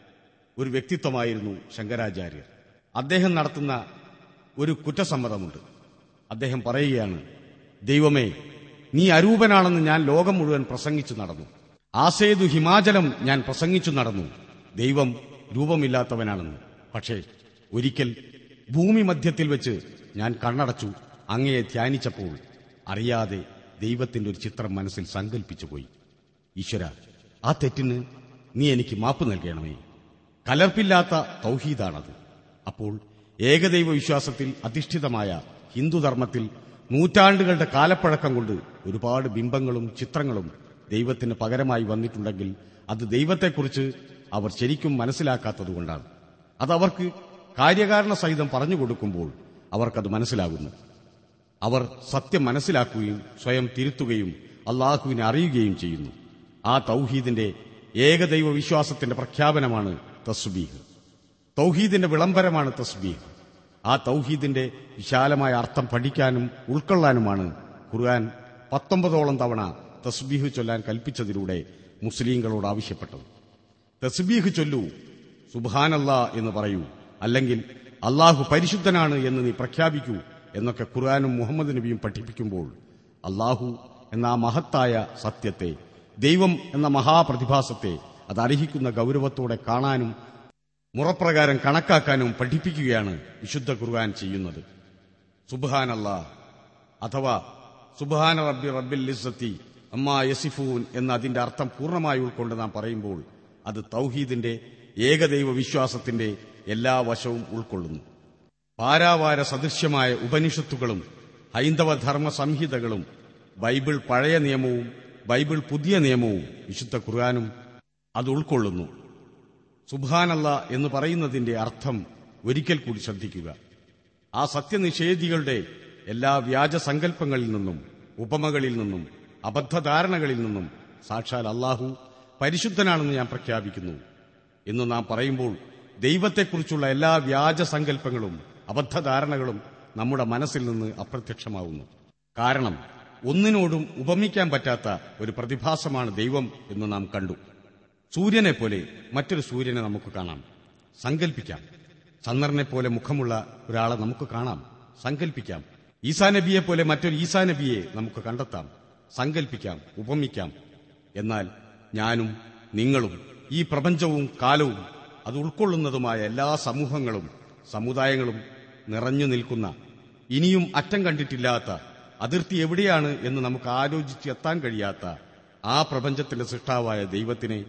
ഒരു വ്യക്തിത്വമായിരുന്നു ശങ്കരാചാര്യർ അദ്ദേഹം നടത്തുന്ന ഒരു കുറ്റസമ്മതമുണ്ട് അദ്ദേഹം പറയുകയാണ് ദൈവമേ നീ അരൂപനാണെന്ന് ഞാൻ ലോകം മുഴുവൻ പ്രസംഗിച്ചു നടന്നു ആസേതു ഹിമാചലം ഞാൻ പ്രസംഗിച്ചു നടന്നു ദൈവം രൂപമില്ലാത്തവനാണെന്ന് പക്ഷേ ഒരിക്കൽ ഭൂമി മധ്യത്തിൽ വെച്ച് ഞാൻ കണ്ണടച്ചു അങ്ങയെ ധ്യാനിച്ചപ്പോൾ അറിയാതെ ദൈവത്തിന്റെ ഒരു ചിത്രം മനസ്സിൽ സങ്കല്പിച്ചു പോയി ഈശ്വര ആ തെറ്റിന് നീ എനിക്ക് മാപ്പ് നൽകണമേ കലർപ്പില്ലാത്ത തൗഹീദാണത് അപ്പോൾ ഏകദൈവ വിശ്വാസത്തിൽ അധിഷ്ഠിതമായ ഹിന്ദുധർമ്മത്തിൽ നൂറ്റാണ്ടുകളുടെ കാലപ്പഴക്കം കൊണ്ട് ഒരുപാട് ബിംബങ്ങളും ചിത്രങ്ങളും ദൈവത്തിന് പകരമായി വന്നിട്ടുണ്ടെങ്കിൽ അത് ദൈവത്തെക്കുറിച്ച് അവർ ശരിക്കും മനസ്സിലാക്കാത്തതുകൊണ്ടാണ് അതവർക്ക് കാര്യകാരണ സഹിതം പറഞ്ഞു കൊടുക്കുമ്പോൾ അവർക്കത് മനസ്സിലാകുന്നു അവർ സത്യം മനസ്സിലാക്കുകയും സ്വയം തിരുത്തുകയും അള്ളാഹുവിനെ അറിയുകയും ചെയ്യുന്നു ആ തൗഹീദിന്റെ ഏകദൈവ വിശ്വാസത്തിന്റെ പ്രഖ്യാപനമാണ് തസ്ബീഹ് തൗഹീദിന്റെ വിളംബരമാണ് തസ്ബീഹ് ആ തൗഹീദിന്റെ വിശാലമായ അർത്ഥം പഠിക്കാനും ഉൾക്കൊള്ളാനുമാണ് ഖുർആൻ പത്തൊമ്പതോളം തവണ തസ്ബീഹ് ചൊല്ലാൻ കൽപ്പിച്ചതിലൂടെ മുസ്ലിങ്ങളോട് ആവശ്യപ്പെട്ടത് തസ്ബീഹ് ചൊല്ലൂ സുബാനല്ല എന്ന് പറയൂ അല്ലെങ്കിൽ അള്ളാഹു പരിശുദ്ധനാണ് എന്ന് നീ പ്രഖ്യാപിക്കൂ എന്നൊക്കെ ഖുർആാനും മുഹമ്മദ് നബിയും പഠിപ്പിക്കുമ്പോൾ അള്ളാഹു എന്ന ആ മഹത്തായ സത്യത്തെ ദൈവം എന്ന മഹാപ്രതിഭാസത്തെ അത് അർഹിക്കുന്ന ഗൗരവത്തോടെ കാണാനും മുറപ്രകാരം കണക്കാക്കാനും പഠിപ്പിക്കുകയാണ് വിശുദ്ധ ഖുർആൻ ചെയ്യുന്നത് സുബാനല്ല അഥവാ സുബാന റബ്ബി റബ്ബിൽ ലിസത്തി അമ്മാ യസിഫൂൻ എന്ന അതിന്റെ അർത്ഥം പൂർണ്ണമായി ഉൾക്കൊണ്ട് നാം പറയുമ്പോൾ അത് തൗഹീദിന്റെ ഏകദൈവ വിശ്വാസത്തിന്റെ എല്ലാ വശവും ഉൾക്കൊള്ളുന്നു പാരാവാര സദൃശ്യമായ ഉപനിഷത്തുകളും ഹൈന്ദവ ധർമ്മ സംഹിതകളും ബൈബിൾ പഴയ നിയമവും ബൈബിൾ പുതിയ നിയമവും വിശുദ്ധ ഖുർആാനും അത് ഉൾക്കൊള്ളുന്നു സുബാനല്ല എന്ന് പറയുന്നതിന്റെ അർത്ഥം ഒരിക്കൽ കൂടി ശ്രദ്ധിക്കുക ആ സത്യനിഷേധികളുടെ എല്ലാ വ്യാജ സങ്കല്പങ്ങളിൽ നിന്നും ഉപമകളിൽ നിന്നും അബദ്ധധാരണകളിൽ നിന്നും സാക്ഷാൽ അള്ളാഹു പരിശുദ്ധനാണെന്ന് ഞാൻ പ്രഖ്യാപിക്കുന്നു എന്ന് നാം പറയുമ്പോൾ ദൈവത്തെക്കുറിച്ചുള്ള എല്ലാ വ്യാജ സങ്കല്പങ്ങളും അബദ്ധധാരണകളും നമ്മുടെ മനസ്സിൽ നിന്ന് അപ്രത്യക്ഷമാവുന്നു കാരണം ഒന്നിനോടും ഉപമിക്കാൻ പറ്റാത്ത ഒരു പ്രതിഭാസമാണ് ദൈവം എന്ന് നാം കണ്ടു സൂര്യനെ പോലെ മറ്റൊരു സൂര്യനെ നമുക്ക് കാണാം സങ്കല്പിക്കാം ചന്ദ്രനെ പോലെ മുഖമുള്ള ഒരാളെ നമുക്ക് കാണാം സങ്കല്പിക്കാം ഈസാ നബിയെ പോലെ മറ്റൊരു ഈസാ നബിയെ നമുക്ക് കണ്ടെത്താം സങ്കല്പിക്കാം ഉപമിക്കാം എന്നാൽ ഞാനും നിങ്ങളും ഈ പ്രപഞ്ചവും കാലവും അത് ഉൾക്കൊള്ളുന്നതുമായ എല്ലാ സമൂഹങ്ങളും സമുദായങ്ങളും നിറഞ്ഞു നിൽക്കുന്ന ഇനിയും അറ്റം കണ്ടിട്ടില്ലാത്ത അതിർത്തി എവിടെയാണ് എന്ന് നമുക്ക് ആലോചിച്ച് എത്താൻ കഴിയാത്ത ആ പ്രപഞ്ചത്തിന്റെ സൃഷ്ടാവായ ദൈവത്തിനെ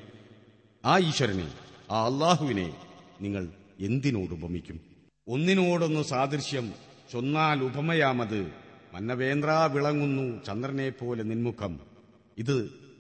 ആ ഈശ്വരനെ ആ അള്ളാഹുവിനെ നിങ്ങൾ എന്തിനോട് ഉപമിക്കും ഒന്നിനോടൊന്ന് സാദൃശ്യം ചൊന്നാൽ ഉപമയാമത് മന്നവേന്ദ്ര വിളങ്ങുന്നു ചന്ദ്രനെ പോലെ നിൻമുഖം ഇത്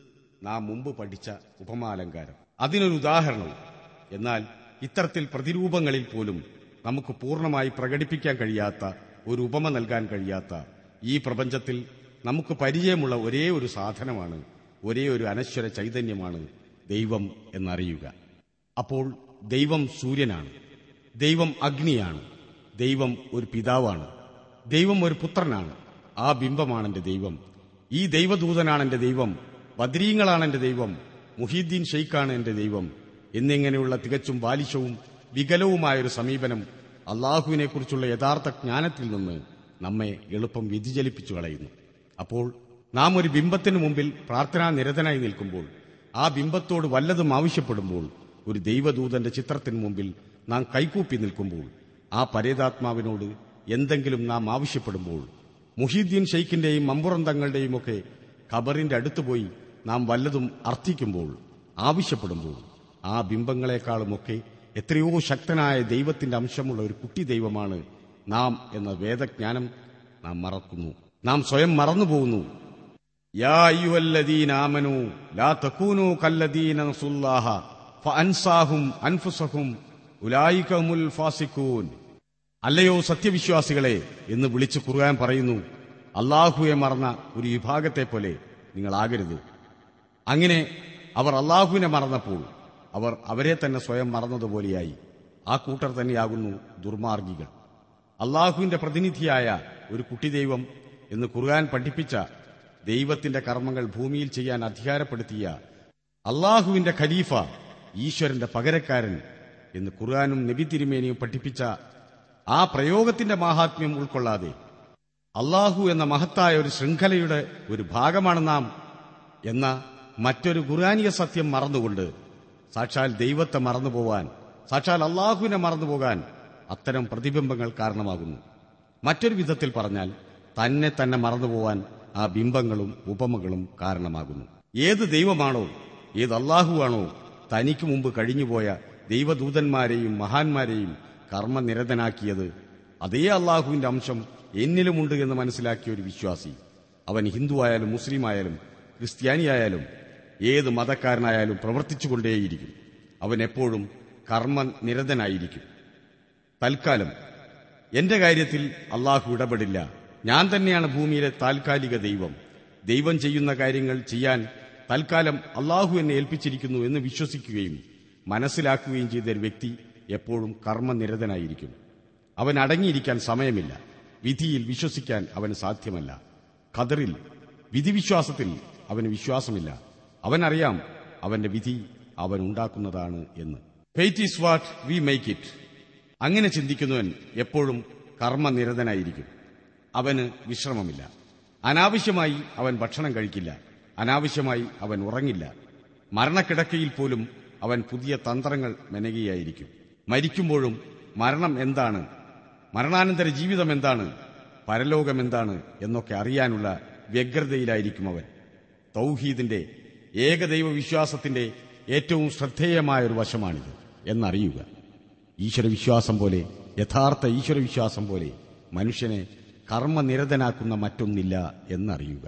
നാം മുമ്പ് പഠിച്ച ഉപമാലങ്കാരം അതിനൊരു ഉദാഹരണവും എന്നാൽ ഇത്തരത്തിൽ പ്രതിരൂപങ്ങളിൽ പോലും നമുക്ക് പൂർണ്ണമായി പ്രകടിപ്പിക്കാൻ കഴിയാത്ത ഒരു ഉപമ നൽകാൻ കഴിയാത്ത ഈ പ്രപഞ്ചത്തിൽ നമുക്ക് പരിചയമുള്ള ഒരേ ഒരു സാധനമാണ് ഒരേ ഒരു അനശ്വര ചൈതന്യമാണ് ദൈവം എന്നറിയുക അപ്പോൾ ദൈവം സൂര്യനാണ് ദൈവം അഗ്നിയാണ് ദൈവം ഒരു പിതാവാണ് ദൈവം ഒരു പുത്രനാണ് ആ ബിംബമാണ് എന്റെ ദൈവം ഈ ദൈവദൂതനാണ് എന്റെ ദൈവം ബദ്രീങ്ങളാണ് എന്റെ ദൈവം മുഹീദ്ദീൻ ഷെയ്ഖാണ് എന്റെ ദൈവം എന്നിങ്ങനെയുള്ള തികച്ചും ബാലിശവും വികലവുമായൊരു സമീപനം അള്ളാഹുവിനെക്കുറിച്ചുള്ള യഥാർത്ഥ ജ്ഞാനത്തിൽ നിന്ന് നമ്മെ എളുപ്പം വ്യതിചലിപ്പിച്ചു കളയുന്നു അപ്പോൾ നാം ഒരു ബിംബത്തിനു മുമ്പിൽ പ്രാർത്ഥനാ നിരതനായി നിൽക്കുമ്പോൾ ആ ബിംബത്തോട് വല്ലതും ആവശ്യപ്പെടുമ്പോൾ ഒരു ദൈവദൂതന്റെ ചിത്രത്തിന് മുമ്പിൽ നാം കൈകൂപ്പി നിൽക്കുമ്പോൾ ആ പരേതാത്മാവിനോട് എന്തെങ്കിലും നാം ആവശ്യപ്പെടുമ്പോൾ മുഹീദ്ദീൻ ഷെയ്ഖിന്റെയും മമ്പുറം തങ്ങളുടെയും ഒക്കെ ഖബറിന്റെ അടുത്ത് പോയി നാം വല്ലതും അർത്ഥിക്കുമ്പോൾ ആവശ്യപ്പെടുമ്പോൾ ആ ബിംബങ്ങളെക്കാളുമൊക്കെ എത്രയോ ശക്തനായ ദൈവത്തിന്റെ അംശമുള്ള ഒരു കുട്ടി ദൈവമാണ് നാം എന്ന വേദജ്ഞാനം നാം മറക്കുന്നു നാം സ്വയം മറന്നുപോകുന്നു യാ അയ്യുഹല്ലദീന ആമനു ലാ തകൂനു കല്ലദീന നസുല്ലാഹ ഫഅൻസാഹും അൻഫുസഹും ഉലായിക ഹുമുൽ ഫാസിഖൂൻ അല്ലയോ സത്യവിശ്വാസികളെ എന്ന് വിളിച്ച് ഖുർആൻ പറയുന്നു അള്ളാഹുവെ മറന്ന ഒരു വിഭാഗത്തെ പോലെ നിങ്ങളാകരുത് അങ്ങനെ അവർ അള്ളാഹുവിനെ മറന്നപ്പോൾ അവർ അവരെ തന്നെ സ്വയം മറന്നതുപോലെയായി ആ കൂട്ടർ തന്നെയാകുന്നു ദുർമാർഗികൾ അള്ളാഹുവിന്റെ പ്രതിനിധിയായ ഒരു കുട്ടിദൈവം എന്ന് ഖുർആൻ പഠിപ്പിച്ച ദൈവത്തിന്റെ കർമ്മങ്ങൾ ഭൂമിയിൽ ചെയ്യാൻ അധികാരപ്പെടുത്തിയ അള്ളാഹുവിന്റെ ഖലീഫ ഈശ്വരന്റെ പകരക്കാരൻ എന്ന് ഖുർആാനും നബി തിരുമേനിയും പഠിപ്പിച്ച ആ പ്രയോഗത്തിന്റെ മാഹാത്മ്യം ഉൾക്കൊള്ളാതെ അള്ളാഹു എന്ന മഹത്തായ ഒരു ശൃംഖലയുടെ ഒരു ഭാഗമാണ് നാം എന്ന മറ്റൊരു ഖുർആാനിക സത്യം മറന്നുകൊണ്ട് സാക്ഷാൽ ദൈവത്തെ മറന്നുപോകാൻ സാക്ഷാൽ അള്ളാഹുവിനെ മറന്നുപോകാൻ അത്തരം പ്രതിബിംബങ്ങൾ കാരണമാകുന്നു മറ്റൊരു വിധത്തിൽ പറഞ്ഞാൽ തന്നെ തന്നെ മറന്നുപോകാൻ ആ ബിംബങ്ങളും ഉപമകളും കാരണമാകുന്നു ഏത് ദൈവമാണോ ഏത് അള്ളാഹുവാണോ തനിക്ക് മുമ്പ് കഴിഞ്ഞുപോയ ദൈവദൂതന്മാരെയും മഹാന്മാരെയും കർമ്മനിരതനാക്കിയത് അതേ അള്ളാഹുവിന്റെ അംശം എന്നിലുമുണ്ട് എന്ന് മനസ്സിലാക്കിയ ഒരു വിശ്വാസി അവൻ ഹിന്ദു ആയാലും മുസ്ലിം ആയാലും ക്രിസ്ത്യാനിയായാലും ഏത് മതക്കാരനായാലും പ്രവർത്തിച്ചുകൊണ്ടേയിരിക്കും അവൻ എപ്പോഴും കർമ്മനിരതനായിരിക്കും തൽക്കാലം എന്റെ കാര്യത്തിൽ അള്ളാഹു ഇടപെടില്ല ഞാൻ തന്നെയാണ് ഭൂമിയിലെ താൽക്കാലിക ദൈവം ദൈവം ചെയ്യുന്ന കാര്യങ്ങൾ ചെയ്യാൻ തൽക്കാലം അള്ളാഹു എന്നെ ഏൽപ്പിച്ചിരിക്കുന്നു എന്ന് വിശ്വസിക്കുകയും മനസ്സിലാക്കുകയും ചെയ്ത ഒരു വ്യക്തി എപ്പോഴും കർമ്മനിരതനായിരിക്കും അവൻ അടങ്ങിയിരിക്കാൻ സമയമില്ല വിധിയിൽ വിശ്വസിക്കാൻ അവന് സാധ്യമല്ല ഖദറിൽ വിധിവിശ്വാസത്തിൽ അവന് വിശ്വാസമില്ല അവനറിയാം അവന്റെ വിധി അവൻ ഉണ്ടാക്കുന്നതാണ് എന്ന് fate is what we make it അങ്ങനെ ചിന്തിക്കുന്നവൻ എപ്പോഴും കർമ്മനിരതനായിരിക്കും അവന് വിശ്രമമില്ല അനാവശ്യമായി അവൻ ഭക്ഷണം കഴിക്കില്ല അനാവശ്യമായി അവൻ ഉറങ്ങില്ല മരണക്കിടക്കയിൽ പോലും അവൻ പുതിയ തന്ത്രങ്ങൾ മെനയുകയായിരിക്കും മരിക്കുമ്പോഴും മരണം എന്താണ് മരണാനന്തര ജീവിതം എന്താണ് പരലോകം എന്താണ് എന്നൊക്കെ അറിയാനുള്ള വ്യഗ്രതയിലായിരിക്കും അവൻ തൗഹീദിന്റെ ഏകദൈവ വിശ്വാസത്തിന്റെ ഏറ്റവും ശ്രദ്ധേയമായ ഒരു വശമാണിത് എന്നറിയുക ഈശ്വരവിശ്വാസം പോലെ യഥാർത്ഥ ഈശ്വരവിശ്വാസം പോലെ മനുഷ്യനെ കർമ്മനിരതനാക്കുന്ന മറ്റൊന്നില്ല എന്നറിയുക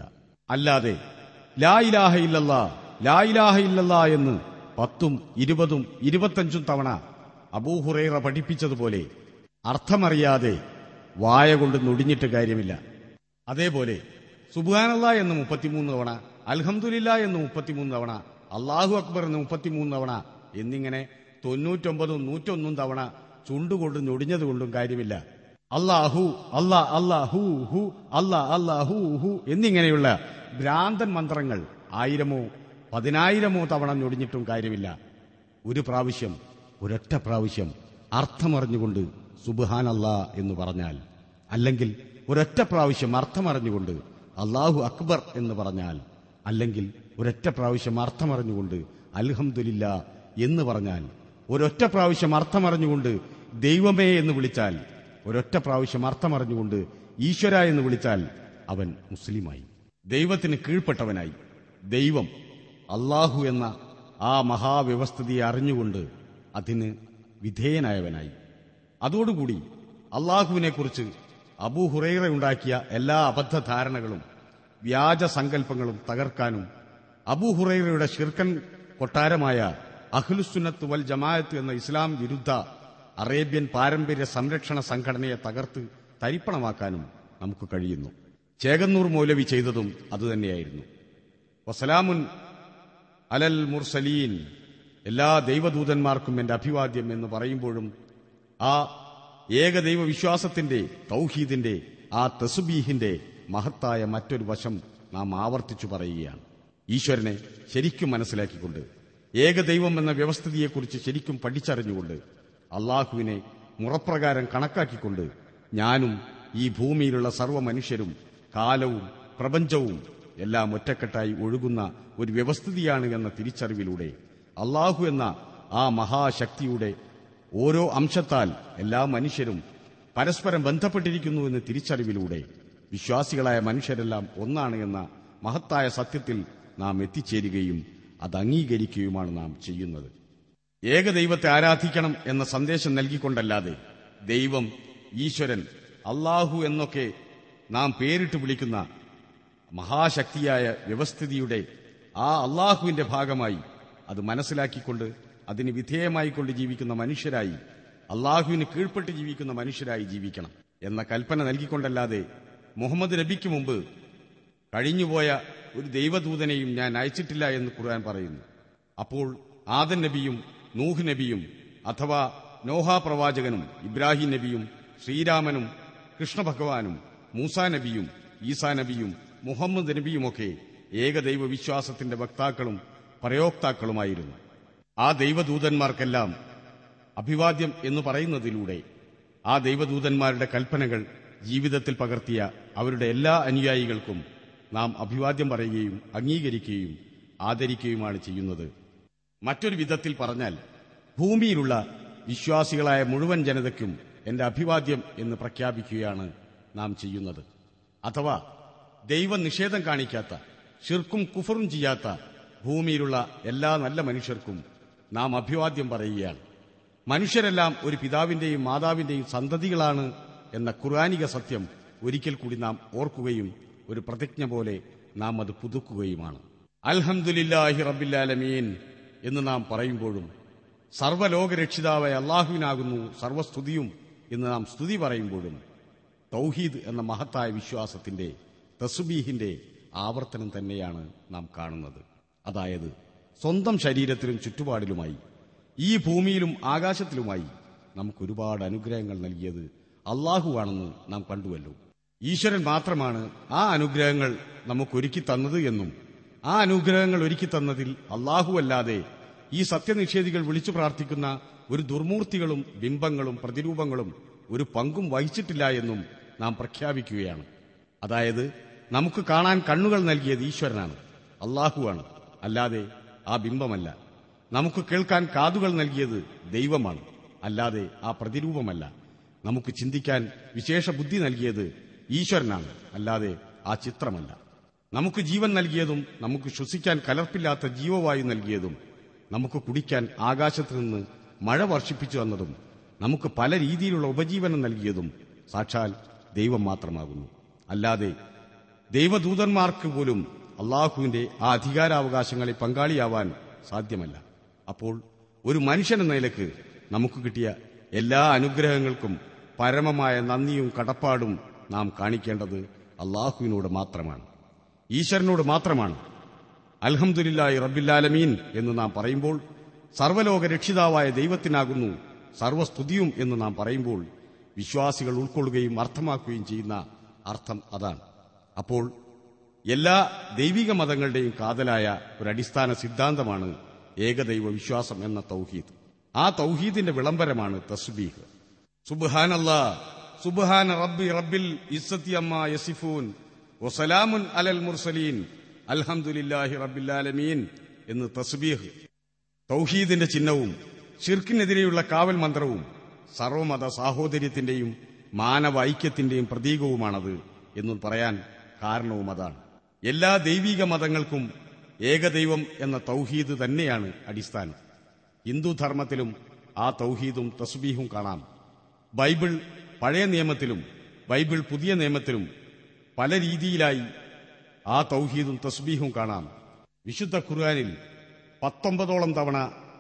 അല്ലാതെ ലാ ഇലാഹ ഇല്ലല്ലാ ലാ ഇലാഹ ഇല്ലല്ലാ എന്ന് പത്തും ഇരുപതും ഇരുപത്തഞ്ചും തവണ അബൂഹുറൈറ പഠിപ്പിച്ചതുപോലെ അർത്ഥമറിയാതെ വായ കൊണ്ട് നൊടിഞ്ഞിട്ട് കാര്യമില്ല അതേപോലെ സുബാനല്ല എന്ന് മുപ്പത്തിമൂന്ന് തവണ അൽഹംദുലില്ല എന്ന് മുപ്പത്തിമൂന്ന് തവണ അള്ളാഹു അക്ബർ എന്ന് മുപ്പത്തിമൂന്ന് തവണ എന്നിങ്ങനെ തൊണ്ണൂറ്റൊമ്പതും നൂറ്റൊന്നും തവണ ചുണ്ടുകൊണ്ട് ഞൊടിഞ്ഞതുകൊണ്ടും കാര്യമില്ല അല്ലാഹു അല്ലാ അല്ലാ ഹു ഹു അല്ലാ അല്ലാ ഹു ഹു എന്നിങ്ങനെയുള്ള ഭ്രാന്തൻ മന്ത്രങ്ങൾ ആയിരമോ പതിനായിരമോ തവണ ഞൊടിഞ്ഞിട്ടും കാര്യമില്ല ഒരു പ്രാവശ്യം ഒരൊറ്റ പ്രാവശ്യം അർത്ഥമറിഞ്ഞുകൊണ്ട് സുബാനല്ലാ എന്ന് പറഞ്ഞാൽ അല്ലെങ്കിൽ ഒരൊറ്റ പ്രാവശ്യം അർത്ഥമറിഞ്ഞുകൊണ്ട് അള്ളാഹു അക്ബർ എന്ന് പറഞ്ഞാൽ അല്ലെങ്കിൽ ഒരൊറ്റ പ്രാവശ്യം അർത്ഥമറിഞ്ഞുകൊണ്ട് അൽഹംദുലില്ല എന്ന് പറഞ്ഞാൽ ഒരൊറ്റ പ്രാവശ്യം അർത്ഥമറിഞ്ഞുകൊണ്ട് ദൈവമേ എന്ന് വിളിച്ചാൽ ഒരൊറ്റ പ്രാവശ്യം അർത്ഥമറിഞ്ഞുകൊണ്ട് ഈശ്വര എന്ന് വിളിച്ചാൽ അവൻ മുസ്ലിമായി ദൈവത്തിന് കീഴ്പ്പെട്ടവനായി ദൈവം അള്ളാഹു എന്ന ആ മഹാവ്യവസ്ഥിതിയെ അറിഞ്ഞുകൊണ്ട് അതിന് വിധേയനായവനായി അതോടുകൂടി അള്ളാഹുവിനെക്കുറിച്ച് അബൂ ഹുറൈറ ഉണ്ടാക്കിയ എല്ലാ അബദ്ധധാരണകളും വ്യാജ സങ്കല്പങ്ങളും തകർക്കാനും അബൂ ഹുറൈറയുടെ ഷിർക്കൻ കൊട്ടാരമായ അഖ്ലുസുന്നത്ത് വൽ ജമാഅത്ത് എന്ന ഇസ്ലാം വിരുദ്ധ അറേബ്യൻ പാരമ്പര്യ സംരക്ഷണ സംഘടനയെ തകർത്ത് തരിപ്പണമാക്കാനും നമുക്ക് കഴിയുന്നു ചേകന്നൂർ മൗലവി ചെയ്തതും അതുതന്നെയായിരുന്നു വസലാമുൻ അലൽ മുർസലീൻ എല്ലാ ദൈവദൂതന്മാർക്കും എന്റെ അഭിവാദ്യം എന്ന് പറയുമ്പോഴും ആ ഏകദൈവ വിശ്വാസത്തിന്റെ തൗഹീദിന്റെ ആ തസുബീഹിന്റെ മഹത്തായ മറ്റൊരു വശം നാം ആവർത്തിച്ചു പറയുകയാണ് ഈശ്വരനെ ശരിക്കും മനസ്സിലാക്കിക്കൊണ്ട് ഏകദൈവം എന്ന വ്യവസ്ഥിതിയെക്കുറിച്ച് ശരിക്കും പഠിച്ചറിഞ്ഞുകൊണ്ട് അള്ളാഹുവിനെ മുറപ്രകാരം കണക്കാക്കിക്കൊണ്ട് ഞാനും ഈ ഭൂമിയിലുള്ള സർവ്വ മനുഷ്യരും കാലവും പ്രപഞ്ചവും എല്ലാം ഒറ്റക്കെട്ടായി ഒഴുകുന്ന ഒരു വ്യവസ്ഥിതിയാണ് എന്ന തിരിച്ചറിവിലൂടെ അള്ളാഹു എന്ന ആ മഹാശക്തിയുടെ ഓരോ അംശത്താൽ എല്ലാ മനുഷ്യരും പരസ്പരം ബന്ധപ്പെട്ടിരിക്കുന്നു എന്ന തിരിച്ചറിവിലൂടെ വിശ്വാസികളായ മനുഷ്യരെല്ലാം ഒന്നാണ് എന്ന മഹത്തായ സത്യത്തിൽ നാം എത്തിച്ചേരുകയും അത് അംഗീകരിക്കുകയുമാണ് നാം ചെയ്യുന്നത് ഏകദൈവത്തെ ആരാധിക്കണം എന്ന സന്ദേശം നൽകിക്കൊണ്ടല്ലാതെ ദൈവം ഈശ്വരൻ അള്ളാഹു എന്നൊക്കെ നാം പേരിട്ട് വിളിക്കുന്ന മഹാശക്തിയായ വ്യവസ്ഥിതിയുടെ ആ അള്ളാഹുവിന്റെ ഭാഗമായി അത് മനസ്സിലാക്കിക്കൊണ്ട് അതിന് വിധേയമായിക്കൊണ്ട് ജീവിക്കുന്ന മനുഷ്യരായി അള്ളാഹുവിന് കീഴ്പ്പെട്ട് ജീവിക്കുന്ന മനുഷ്യരായി ജീവിക്കണം എന്ന കൽപ്പന നൽകിക്കൊണ്ടല്ലാതെ മുഹമ്മദ് നബിക്ക് മുമ്പ് കഴിഞ്ഞുപോയ ഒരു ദൈവദൂതനെയും ഞാൻ അയച്ചിട്ടില്ല എന്ന് ഖുർആൻ പറയുന്നു അപ്പോൾ ആദൻ നബിയും നൂഹ് നബിയും അഥവാ നോഹ പ്രവാചകനും ഇബ്രാഹിം നബിയും ശ്രീരാമനും കൃഷ്ണഭഗവാനും മൂസാ നബിയും ഈസാ നബിയും മുഹമ്മദ് നബിയുമൊക്കെ ഏകദൈവ വിശ്വാസത്തിന്റെ വക്താക്കളും പ്രയോക്താക്കളുമായിരുന്നു ആ ദൈവദൂതന്മാർക്കെല്ലാം അഭിവാദ്യം എന്ന് പറയുന്നതിലൂടെ ആ ദൈവദൂതന്മാരുടെ കൽപ്പനകൾ ജീവിതത്തിൽ പകർത്തിയ അവരുടെ എല്ലാ അനുയായികൾക്കും നാം അഭിവാദ്യം പറയുകയും അംഗീകരിക്കുകയും ആദരിക്കുകയുമാണ് ചെയ്യുന്നത് മറ്റൊരു വിധത്തിൽ പറഞ്ഞാൽ ഭൂമിയിലുള്ള വിശ്വാസികളായ മുഴുവൻ ജനതയ്ക്കും എന്റെ അഭിവാദ്യം എന്ന് പ്രഖ്യാപിക്കുകയാണ് നാം ചെയ്യുന്നത് അഥവാ ദൈവനിഷേധം കാണിക്കാത്ത ഷിർക്കും കുഫറും ചെയ്യാത്ത ഭൂമിയിലുള്ള എല്ലാ നല്ല മനുഷ്യർക്കും നാം അഭിവാദ്യം പറയുകയാണ് മനുഷ്യരെല്ലാം ഒരു പിതാവിന്റെയും മാതാവിന്റെയും സന്തതികളാണ് എന്ന ഖുർആാനിക സത്യം ഒരിക്കൽ കൂടി നാം ഓർക്കുകയും ഒരു പ്രതിജ്ഞ പോലെ നാം അത് പുതുക്കുകയുമാണ് അൽഹംദുലില്ലാഹി റബ്ബില്ലാലമീൻ എന്ന് നാം പറയുമ്പോഴും സർവ്വലോകരക്ഷിതാവായ അള്ളാഹുവിനാകുന്നു സർവസ്തുതിയും എന്ന് നാം സ്തുതി പറയുമ്പോഴും തൗഹീദ് എന്ന മഹത്തായ വിശ്വാസത്തിന്റെ തസുബീഹിന്റെ ആവർത്തനം തന്നെയാണ് നാം കാണുന്നത് അതായത് സ്വന്തം ശരീരത്തിലും ചുറ്റുപാടിലുമായി ഈ ഭൂമിയിലും ആകാശത്തിലുമായി നമുക്ക് ഒരുപാട് അനുഗ്രഹങ്ങൾ നൽകിയത് അള്ളാഹുവാണെന്ന് നാം കണ്ടുവല്ലോ ഈശ്വരൻ മാത്രമാണ് ആ അനുഗ്രഹങ്ങൾ നമുക്കൊരുക്കി തന്നത് എന്നും ആ അനുഗ്രഹങ്ങൾ ഒരുക്കി തന്നതിൽ അല്ലാതെ ഈ സത്യനിഷേധികൾ വിളിച്ചു പ്രാർത്ഥിക്കുന്ന ഒരു ദുർമൂർത്തികളും ബിംബങ്ങളും പ്രതിരൂപങ്ങളും ഒരു പങ്കും വഹിച്ചിട്ടില്ല എന്നും നാം പ്രഖ്യാപിക്കുകയാണ് അതായത് നമുക്ക് കാണാൻ കണ്ണുകൾ നൽകിയത് ഈശ്വരനാണ് അള്ളാഹുവാണ് അല്ലാതെ ആ ബിംബമല്ല നമുക്ക് കേൾക്കാൻ കാതുകൾ നൽകിയത് ദൈവമാണ് അല്ലാതെ ആ പ്രതിരൂപമല്ല നമുക്ക് ചിന്തിക്കാൻ വിശേഷ ബുദ്ധി നൽകിയത് ഈശ്വരനാണ് അല്ലാതെ ആ ചിത്രമല്ല നമുക്ക് ജീവൻ നൽകിയതും നമുക്ക് ശ്വസിക്കാൻ കലർപ്പില്ലാത്ത ജീവവായു നൽകിയതും നമുക്ക് കുടിക്കാൻ ആകാശത്ത് നിന്ന് മഴ വർഷിപ്പിച്ചു തന്നതും നമുക്ക് പല രീതിയിലുള്ള ഉപജീവനം നൽകിയതും സാക്ഷാൽ ദൈവം മാത്രമാകുന്നു അല്ലാതെ ദൈവദൂതന്മാർക്ക് പോലും അള്ളാഹുവിന്റെ ആ അധികാരാവകാശങ്ങളിൽ പങ്കാളിയാവാൻ സാധ്യമല്ല അപ്പോൾ ഒരു മനുഷ്യനെന്ന നിലക്ക് നമുക്ക് കിട്ടിയ എല്ലാ അനുഗ്രഹങ്ങൾക്കും പരമമായ നന്ദിയും കടപ്പാടും നാം കാണിക്കേണ്ടത് അള്ളാഹുവിനോട് മാത്രമാണ് ഈശ്വരനോട് മാത്രമാണ് അൽഹംദുലില്ലാഹി റബ്ബില്ലാലമീൻ എന്ന് നാം പറയുമ്പോൾ സർവലോക രക്ഷിതാവായ ദൈവത്തിനാകുന്നു സർവസ്തുതിയും എന്ന് നാം പറയുമ്പോൾ വിശ്വാസികൾ ഉൾക്കൊള്ളുകയും അർത്ഥമാക്കുകയും ചെയ്യുന്ന അർത്ഥം അതാണ് അപ്പോൾ എല്ലാ ദൈവിക മതങ്ങളുടെയും കാതലായ ഒരു അടിസ്ഥാന സിദ്ധാന്തമാണ് ഏകദൈവ വിശ്വാസം എന്ന തൗഹീദ് ആ തൗഹീദിന്റെ വിളംബരമാണ് തസ്ബീഹ് സുബ്ഹാനല്ലാ സുബ്ഹാന റബ്ബി റബ്ബിൽ ഇസ്സത്തി അമ്മ യസിഫൂൻ വസലാമുൻ അലൽ മുർസലീൻ അൽഹംദുലില്ലാഹി റബ്ബില്ലാലമീൻ എന്ന് തസ്ബീഹ് തൗഹീദിന്റെ ചിഹ്നവും ഷിർക്കിനെതിരെയുള്ള കാവൽ മന്ത്രവും സർവമത സാഹോദര്യത്തിന്റെയും മാനവ ഐക്യത്തിന്റെയും പ്രതീകവുമാണത് എന്നു പറയാൻ കാരണവും അതാണ് എല്ലാ ദൈവിക മതങ്ങൾക്കും ഏകദൈവം എന്ന തൗഹീദ് തന്നെയാണ് അടിസ്ഥാനം ഹിന്ദുധർമ്മത്തിലും ആ തൗഹീദും തസ്ബീഹും കാണാം ബൈബിൾ പഴയ നിയമത്തിലും ബൈബിൾ പുതിയ നിയമത്തിലും പല രീതിയിലായി ആ തൗഹീദും തസ്ബീഹും കാണാം വിശുദ്ധ ഖുർആാനിൽ പത്തൊമ്പതോളം തവണ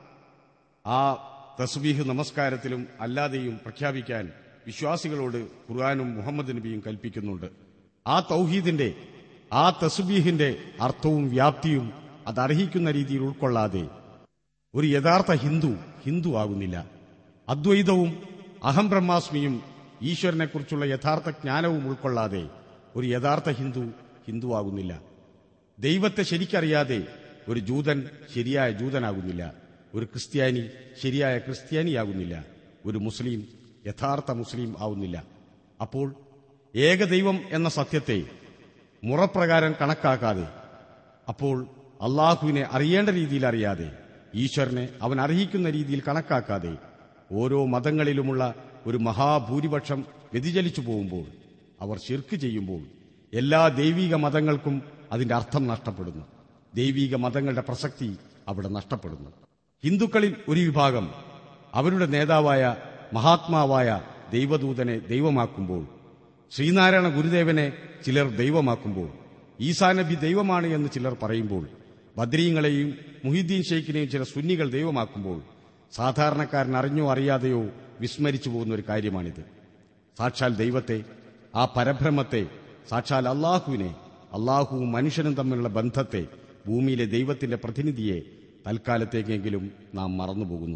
ആ തസ്ബീഹ് നമസ്കാരത്തിലും അല്ലാതെയും പ്രഖ്യാപിക്കാൻ വിശ്വാസികളോട് ഖുർആാനും മുഹമ്മദ് നബിയും കൽപ്പിക്കുന്നുണ്ട് ആ തൗഹീദിന്റെ ആ തസ്ബീഹിന്റെ അർത്ഥവും വ്യാപ്തിയും അതർഹിക്കുന്ന രീതിയിൽ ഉൾക്കൊള്ളാതെ ഒരു യഥാർത്ഥ ഹിന്ദു ഹിന്ദു ആകുന്നില്ല അദ്വൈതവും അഹം ബ്രഹ്മാസ്മിയും ഈശ്വരനെക്കുറിച്ചുള്ള യഥാർത്ഥ ജ്ഞാനവും ഉൾക്കൊള്ളാതെ ഒരു യഥാർത്ഥ ഹിന്ദു ഹിന്ദു ആകുന്നില്ല ദൈവത്തെ ശരിക്കറിയാതെ ഒരു ജൂതൻ ശരിയായ ജൂതനാകുന്നില്ല ഒരു ക്രിസ്ത്യാനി ശരിയായ ക്രിസ്ത്യാനിയാകുന്നില്ല ഒരു മുസ്ലിം യഥാർത്ഥ മുസ്ലിം ആവുന്നില്ല അപ്പോൾ ഏകദൈവം എന്ന സത്യത്തെ മുറപ്രകാരം കണക്കാക്കാതെ അപ്പോൾ അള്ളാഹുവിനെ അറിയേണ്ട രീതിയിൽ അറിയാതെ ഈശ്വരനെ അവൻ അർഹിക്കുന്ന രീതിയിൽ കണക്കാക്കാതെ ഓരോ മതങ്ങളിലുമുള്ള ഒരു മഹാഭൂരിപക്ഷം വ്യതിചലിച്ചു പോകുമ്പോൾ അവർ ശിർക്ക് ചെയ്യുമ്പോൾ എല്ലാ ദൈവിക മതങ്ങൾക്കും അതിന്റെ അർത്ഥം നഷ്ടപ്പെടുന്നു ദൈവിക മതങ്ങളുടെ പ്രസക്തി അവിടെ നഷ്ടപ്പെടുന്നു ഹിന്ദുക്കളിൽ ഒരു വിഭാഗം അവരുടെ നേതാവായ മഹാത്മാവായ ദൈവദൂതനെ ദൈവമാക്കുമ്പോൾ ശ്രീനാരായണ ഗുരുദേവനെ ചിലർ ദൈവമാക്കുമ്പോൾ ഈസാ നബി ദൈവമാണ് എന്ന് ചിലർ പറയുമ്പോൾ ബദ്രീങ്ങളെയും മുഹിദ്ദീൻ ഷെയ്ഖിനെയും ചില സുന്നികൾ ദൈവമാക്കുമ്പോൾ സാധാരണക്കാരൻ അറിഞ്ഞോ അറിയാതെയോ വിസ്മരിച്ചു പോകുന്ന ഒരു കാര്യമാണിത് സാക്ഷാൽ ദൈവത്തെ ആ പരബ്രഹ്മത്തെ സാക്ഷാൽ അള്ളാഹുവിനെ അള്ളാഹുവും മനുഷ്യനും തമ്മിലുള്ള ബന്ധത്തെ ഭൂമിയിലെ ദൈവത്തിന്റെ പ്രതിനിധിയെ തൽക്കാലത്തേക്കെങ്കിലും നാം മറന്നുപോകുന്നു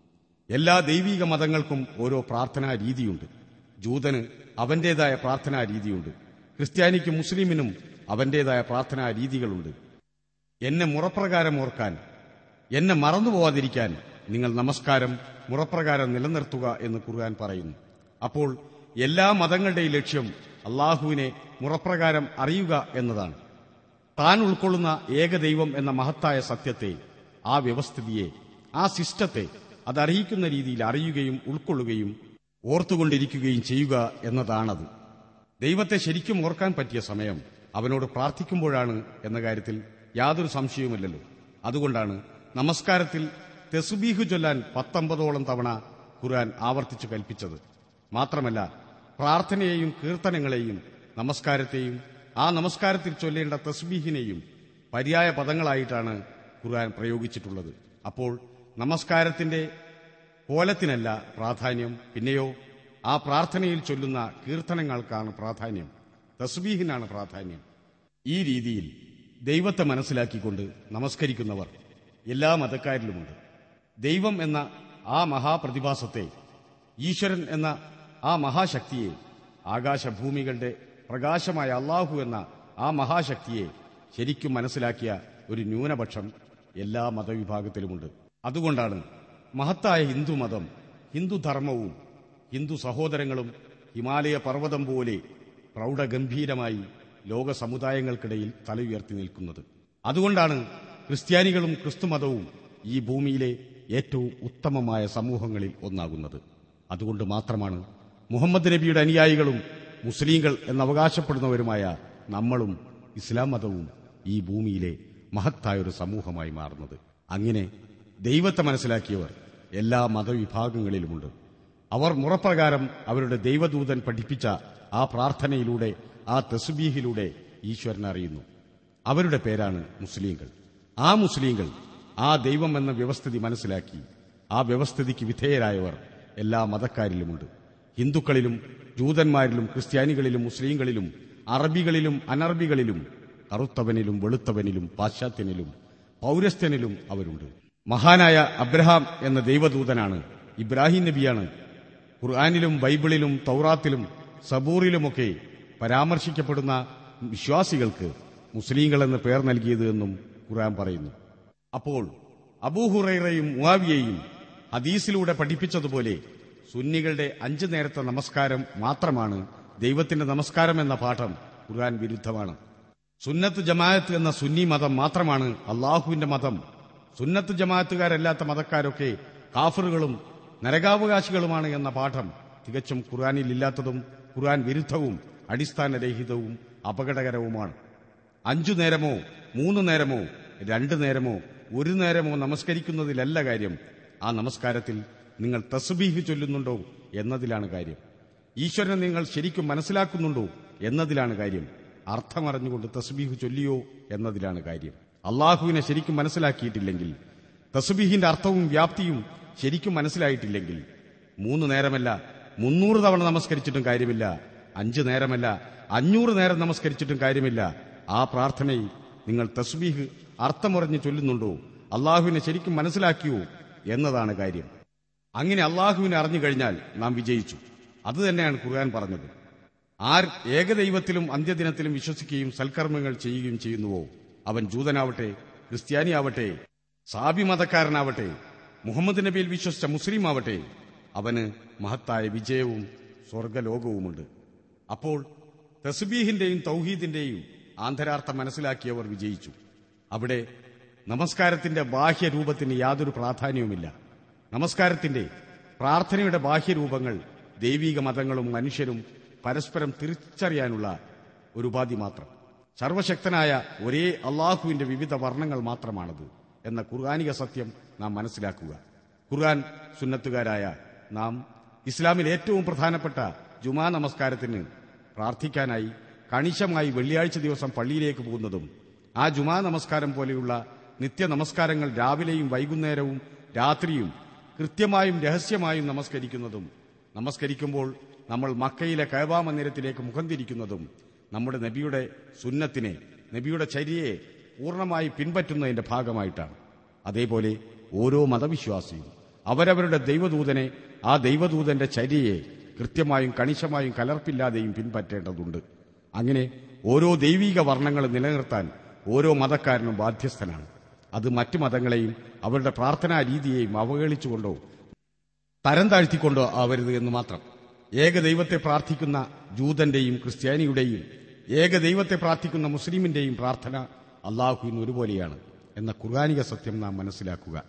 എല്ലാ ദൈവിക മതങ്ങൾക്കും ഓരോ പ്രാർത്ഥനാ രീതിയുണ്ട് ജൂതന് അവന്റേതായ പ്രാർത്ഥനാ രീതിയുണ്ട് ക്രിസ്ത്യാനിക്കും മുസ്ലിമിനും അവന്റേതായ പ്രാർത്ഥനാ രീതികളുണ്ട് എന്നെ മുറപ്രകാരം ഓർക്കാൻ എന്നെ മറന്നുപോവാതിരിക്കാൻ നിങ്ങൾ നമസ്കാരം മുറപ്രകാരം നിലനിർത്തുക എന്ന് ഖുർആൻ പറയുന്നു അപ്പോൾ എല്ലാ മതങ്ങളുടെയും ലക്ഷ്യം അള്ളാഹുവിനെ മുറപ്രകാരം അറിയുക എന്നതാണ് താൻ ഉൾക്കൊള്ളുന്ന ഏകദൈവം എന്ന മഹത്തായ സത്യത്തെ ആ വ്യവസ്ഥിതിയെ ആ സിസ്റ്റത്തെ അതറിയിക്കുന്ന രീതിയിൽ അറിയുകയും ഉൾക്കൊള്ളുകയും ഓർത്തുകൊണ്ടിരിക്കുകയും ചെയ്യുക എന്നതാണത് ദൈവത്തെ ശരിക്കും ഓർക്കാൻ പറ്റിയ സമയം അവനോട് പ്രാർത്ഥിക്കുമ്പോഴാണ് എന്ന കാര്യത്തിൽ യാതൊരു സംശയവുമില്ലല്ലോ അതുകൊണ്ടാണ് നമസ്കാരത്തിൽ തെസുബീഹു ചൊല്ലാൻ പത്തൊമ്പതോളം തവണ ഖുർആൻ ആവർത്തിച്ചു കൽപ്പിച്ചത് മാത്രമല്ല പ്രാർത്ഥനയെയും കീർത്തനങ്ങളെയും നമസ്കാരത്തെയും ആ നമസ്കാരത്തിൽ ചൊല്ലേണ്ട തസ്ബീഹിനെയും പര്യായ പദങ്ങളായിട്ടാണ് ഖുർആൻ പ്രയോഗിച്ചിട്ടുള്ളത് അപ്പോൾ നമസ്കാരത്തിന്റെ കോലത്തിനല്ല പ്രാധാന്യം പിന്നെയോ ആ പ്രാർത്ഥനയിൽ ചൊല്ലുന്ന കീർത്തനങ്ങൾക്കാണ് പ്രാധാന്യം തസ്ബീഹിനാണ് പ്രാധാന്യം ഈ രീതിയിൽ ദൈവത്തെ മനസ്സിലാക്കിക്കൊണ്ട് നമസ്കരിക്കുന്നവർ എല്ലാ മതക്കാരിലുമുണ്ട് ദൈവം എന്ന ആ മഹാപ്രതിഭാസത്തെ ഈശ്വരൻ എന്ന ആ മഹാശക്തിയെ ആകാശഭൂമികളുടെ പ്രകാശമായ അള്ളാഹു എന്ന ആ മഹാശക്തിയെ ശരിക്കും മനസ്സിലാക്കിയ ഒരു ന്യൂനപക്ഷം എല്ലാ മതവിഭാഗത്തിലുമുണ്ട് അതുകൊണ്ടാണ് മഹത്തായ ഹിന്ദുമതം ഹിന്ദുധർമ്മവും ഹിന്ദു സഹോദരങ്ങളും ഹിമാലയ പർവ്വതം പോലെ പ്രൗഢഗംഭീരമായി ലോക സമുദായങ്ങൾക്കിടയിൽ തലയുയർത്തി നിൽക്കുന്നത് അതുകൊണ്ടാണ് ക്രിസ്ത്യാനികളും ക്രിസ്തുമതവും ഈ ഭൂമിയിലെ ഏറ്റവും ഉത്തമമായ സമൂഹങ്ങളിൽ ഒന്നാകുന്നത് അതുകൊണ്ട് മാത്രമാണ് മുഹമ്മദ് നബിയുടെ അനുയായികളും മുസ്ലിങ്ങൾ എന്നവകാശപ്പെടുന്നവരുമായ നമ്മളും ഇസ്ലാം മതവും ഈ ഭൂമിയിലെ മഹത്തായ ഒരു സമൂഹമായി മാറുന്നത് അങ്ങനെ ദൈവത്തെ മനസ്സിലാക്കിയവർ എല്ലാ മതവിഭാഗങ്ങളിലുമുണ്ട് അവർ മുറപ്രകാരം അവരുടെ ദൈവദൂതൻ പഠിപ്പിച്ച ആ പ്രാർത്ഥനയിലൂടെ ആ തസ്ബീഹിലൂടെ ഈശ്വരനെ അറിയുന്നു അവരുടെ പേരാണ് മുസ്ലിങ്ങൾ ആ മുസ്ലിങ്ങൾ ആ ദൈവം എന്ന വ്യവസ്ഥിതി മനസ്സിലാക്കി ആ വ്യവസ്ഥിതിക്ക് വിധേയരായവർ എല്ലാ മതക്കാരിലുമുണ്ട് ഹിന്ദുക്കളിലും ജൂതന്മാരിലും ക്രിസ്ത്യാനികളിലും മുസ്ലിങ്ങളിലും അറബികളിലും അനർബികളിലും കറുത്തവനിലും വെളുത്തവനിലും പാശ്ചാത്യനിലും പൗരസ്ത്യനിലും അവരുണ്ട് മഹാനായ അബ്രഹാം എന്ന ദൈവദൂതനാണ് ഇബ്രാഹിം നബിയാണ് ഖുർആാനിലും ബൈബിളിലും തൗറാത്തിലും സബൂറിലുമൊക്കെ പരാമർശിക്കപ്പെടുന്ന വിശ്വാസികൾക്ക് മുസ്ലിങ്ങൾ എന്ന് പേർ നൽകിയത് എന്നും ഖുർആൻ പറയുന്നു അപ്പോൾ അബൂഹുറൈറയും മുവാവിയെയും ഹദീസിലൂടെ പഠിപ്പിച്ചതുപോലെ സുന്നികളുടെ അഞ്ചു നേരത്തെ നമസ്കാരം മാത്രമാണ് ദൈവത്തിന്റെ നമസ്കാരം എന്ന പാഠം ഖുർആൻ വിരുദ്ധമാണ് സുന്നത്ത് ജമാഅത്ത് എന്ന സുന്നി മതം മാത്രമാണ് അള്ളാഹുവിന്റെ മതം സുന്നത്ത് ജമാഅത്തുകാരല്ലാത്ത മതക്കാരൊക്കെ കാഫറുകളും നരകാവകാശികളുമാണ് എന്ന പാഠം തികച്ചും ഖുർആനിൽ ഇല്ലാത്തതും ഖുർആൻ വിരുദ്ധവും അടിസ്ഥാനരഹിതവും അപകടകരവുമാണ് അഞ്ചു നേരമോ മൂന്ന് നേരമോ രണ്ടു നേരമോ ഒരു നേരമോ നമസ്കരിക്കുന്നതിലല്ല കാര്യം ആ നമസ്കാരത്തിൽ നിങ്ങൾ തസ്ബീഹ് ചൊല്ലുന്നുണ്ടോ എന്നതിലാണ് കാര്യം ഈശ്വരനെ നിങ്ങൾ ശരിക്കും മനസ്സിലാക്കുന്നുണ്ടോ എന്നതിലാണ് കാര്യം അർത്ഥമറിഞ്ഞുകൊണ്ട് തസ്ബീഹ് ചൊല്ലിയോ എന്നതിലാണ് കാര്യം അള്ളാഹുവിനെ ശരിക്കും മനസ്സിലാക്കിയിട്ടില്ലെങ്കിൽ തസ്ബീഹിന്റെ അർത്ഥവും വ്യാപ്തിയും ശരിക്കും മനസ്സിലായിട്ടില്ലെങ്കിൽ മൂന്ന് നേരമല്ല മുന്നൂറ് തവണ നമസ്കരിച്ചിട്ടും കാര്യമില്ല അഞ്ച് നേരമല്ല അഞ്ഞൂറ് നേരം നമസ്കരിച്ചിട്ടും കാര്യമില്ല ആ പ്രാർത്ഥനയിൽ നിങ്ങൾ തസ്ബീഹ് അർത്ഥമുറഞ്ഞ് ചൊല്ലുന്നുണ്ടോ അള്ളാഹുവിനെ ശരിക്കും മനസ്സിലാക്കിയോ എന്നതാണ് കാര്യം അങ്ങനെ അള്ളാഹുവിനെ അറിഞ്ഞു കഴിഞ്ഞാൽ നാം വിജയിച്ചു അതുതന്നെയാണ് ഖുർആൻ പറഞ്ഞത് ആർ ഏകദൈവത്തിലും അന്ത്യദിനത്തിലും വിശ്വസിക്കുകയും സൽക്കർമ്മങ്ങൾ ചെയ്യുകയും ചെയ്യുന്നുവോ അവൻ ജൂതനാവട്ടെ ക്രിസ്ത്യാനിയാവട്ടെ സാബി മതക്കാരനാവട്ടെ മുഹമ്മദ് നബിയിൽ വിശ്വസിച്ച മുസ്ലിം ആവട്ടെ അവന് മഹത്തായ വിജയവും സ്വർഗലോകവുമുണ്ട് അപ്പോൾ തസ്ബീഹിന്റെയും തൗഹീദിന്റെയും ആന്തരാർത്ഥം മനസ്സിലാക്കിയവർ വിജയിച്ചു അവിടെ നമസ്കാരത്തിന്റെ ബാഹ്യരൂപത്തിന് യാതൊരു പ്രാധാന്യവുമില്ല നമസ്കാരത്തിന്റെ പ്രാർത്ഥനയുടെ ബാഹ്യരൂപങ്ങൾ ദൈവിക മതങ്ങളും മനുഷ്യരും പരസ്പരം തിരിച്ചറിയാനുള്ള ഒരു ഉപാധി മാത്രം സർവശക്തനായ ഒരേ അള്ളാഹുവിന്റെ വിവിധ വർണ്ണങ്ങൾ മാത്രമാണത് എന്ന ഖുർആാനിക സത്യം നാം മനസ്സിലാക്കുക ഖുർആൻ സുന്നത്തുകാരായ നാം ഇസ്ലാമിൽ ഏറ്റവും പ്രധാനപ്പെട്ട ജുമാ നമസ്കാരത്തിന് പ്രാർത്ഥിക്കാനായി കണിശമായി വെള്ളിയാഴ്ച ദിവസം പള്ളിയിലേക്ക് പോകുന്നതും ആ ജുമാ നമസ്കാരം പോലെയുള്ള നിത്യ നമസ്കാരങ്ങൾ രാവിലെയും വൈകുന്നേരവും രാത്രിയും കൃത്യമായും രഹസ്യമായും നമസ്കരിക്കുന്നതും നമസ്കരിക്കുമ്പോൾ നമ്മൾ മക്കയിലെ കൈബാ മന്ദിരത്തിലേക്ക് മുഖം തിരിക്കുന്നതും നമ്മുടെ നബിയുടെ സുന്നത്തിനെ നബിയുടെ ചര്യയെ പൂർണ്ണമായി പിൻപറ്റുന്നതിന്റെ ഭാഗമായിട്ടാണ് അതേപോലെ ഓരോ മതവിശ്വാസിയും അവരവരുടെ ദൈവദൂതനെ ആ ദൈവദൂതന്റെ ചര്യയെ കൃത്യമായും കണിശമായും കലർപ്പില്ലാതെയും പിൻപറ്റേണ്ടതുണ്ട് അങ്ങനെ ഓരോ ദൈവിക വർണ്ണങ്ങൾ നിലനിർത്താൻ ഓരോ മതക്കാരനും ബാധ്യസ്ഥനാണ് അത് മറ്റു മതങ്ങളെയും അവരുടെ പ്രാർത്ഥനാ രീതിയെയും അവഹേളിച്ചുകൊണ്ടോ തരം താഴ്ത്തിക്കൊണ്ടോ ആവരുത് എന്ന് മാത്രം ഏകദൈവത്തെ പ്രാർത്ഥിക്കുന്ന ജൂതന്റെയും ക്രിസ്ത്യാനിയുടെയും ഏകദൈവത്തെ പ്രാർത്ഥിക്കുന്ന മുസ്ലിമിന്റെയും പ്രാർത്ഥന അള്ളാഹുവിന് ഒരുപോലെയാണ് എന്ന ഖുർആാനിക സത്യം നാം മനസ്സിലാക്കുക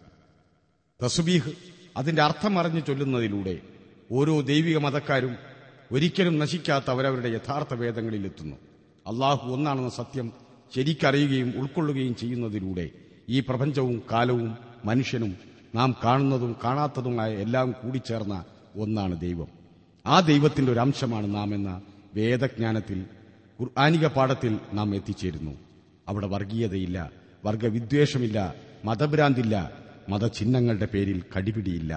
തസുബീഹ് അതിന്റെ അർത്ഥം അറിഞ്ഞു ചൊല്ലുന്നതിലൂടെ ഓരോ ദൈവിക മതക്കാരും ഒരിക്കലും നശിക്കാത്ത അവരവരുടെ യഥാർത്ഥ വേദങ്ങളിലെത്തുന്നു അള്ളാഹു ഒന്നാണെന്ന സത്യം ശരിക്കറിയുകയും ഉൾക്കൊള്ളുകയും ചെയ്യുന്നതിലൂടെ ഈ പ്രപഞ്ചവും കാലവും മനുഷ്യനും നാം കാണുന്നതും കാണാത്തതുമായ എല്ലാം കൂടിച്ചേർന്ന ഒന്നാണ് ദൈവം ആ ദൈവത്തിന്റെ ഒരു അംശമാണ് നാം എന്ന വേദജ്ഞാനത്തിൽ ഖുർആാനിക പാഠത്തിൽ നാം എത്തിച്ചേരുന്നു അവിടെ വർഗീയതയില്ല വർഗവിദ്വേഷമില്ല മതഭ്രാന്തില്ല മതചിഹ്നങ്ങളുടെ പേരിൽ കടിപിടിയില്ല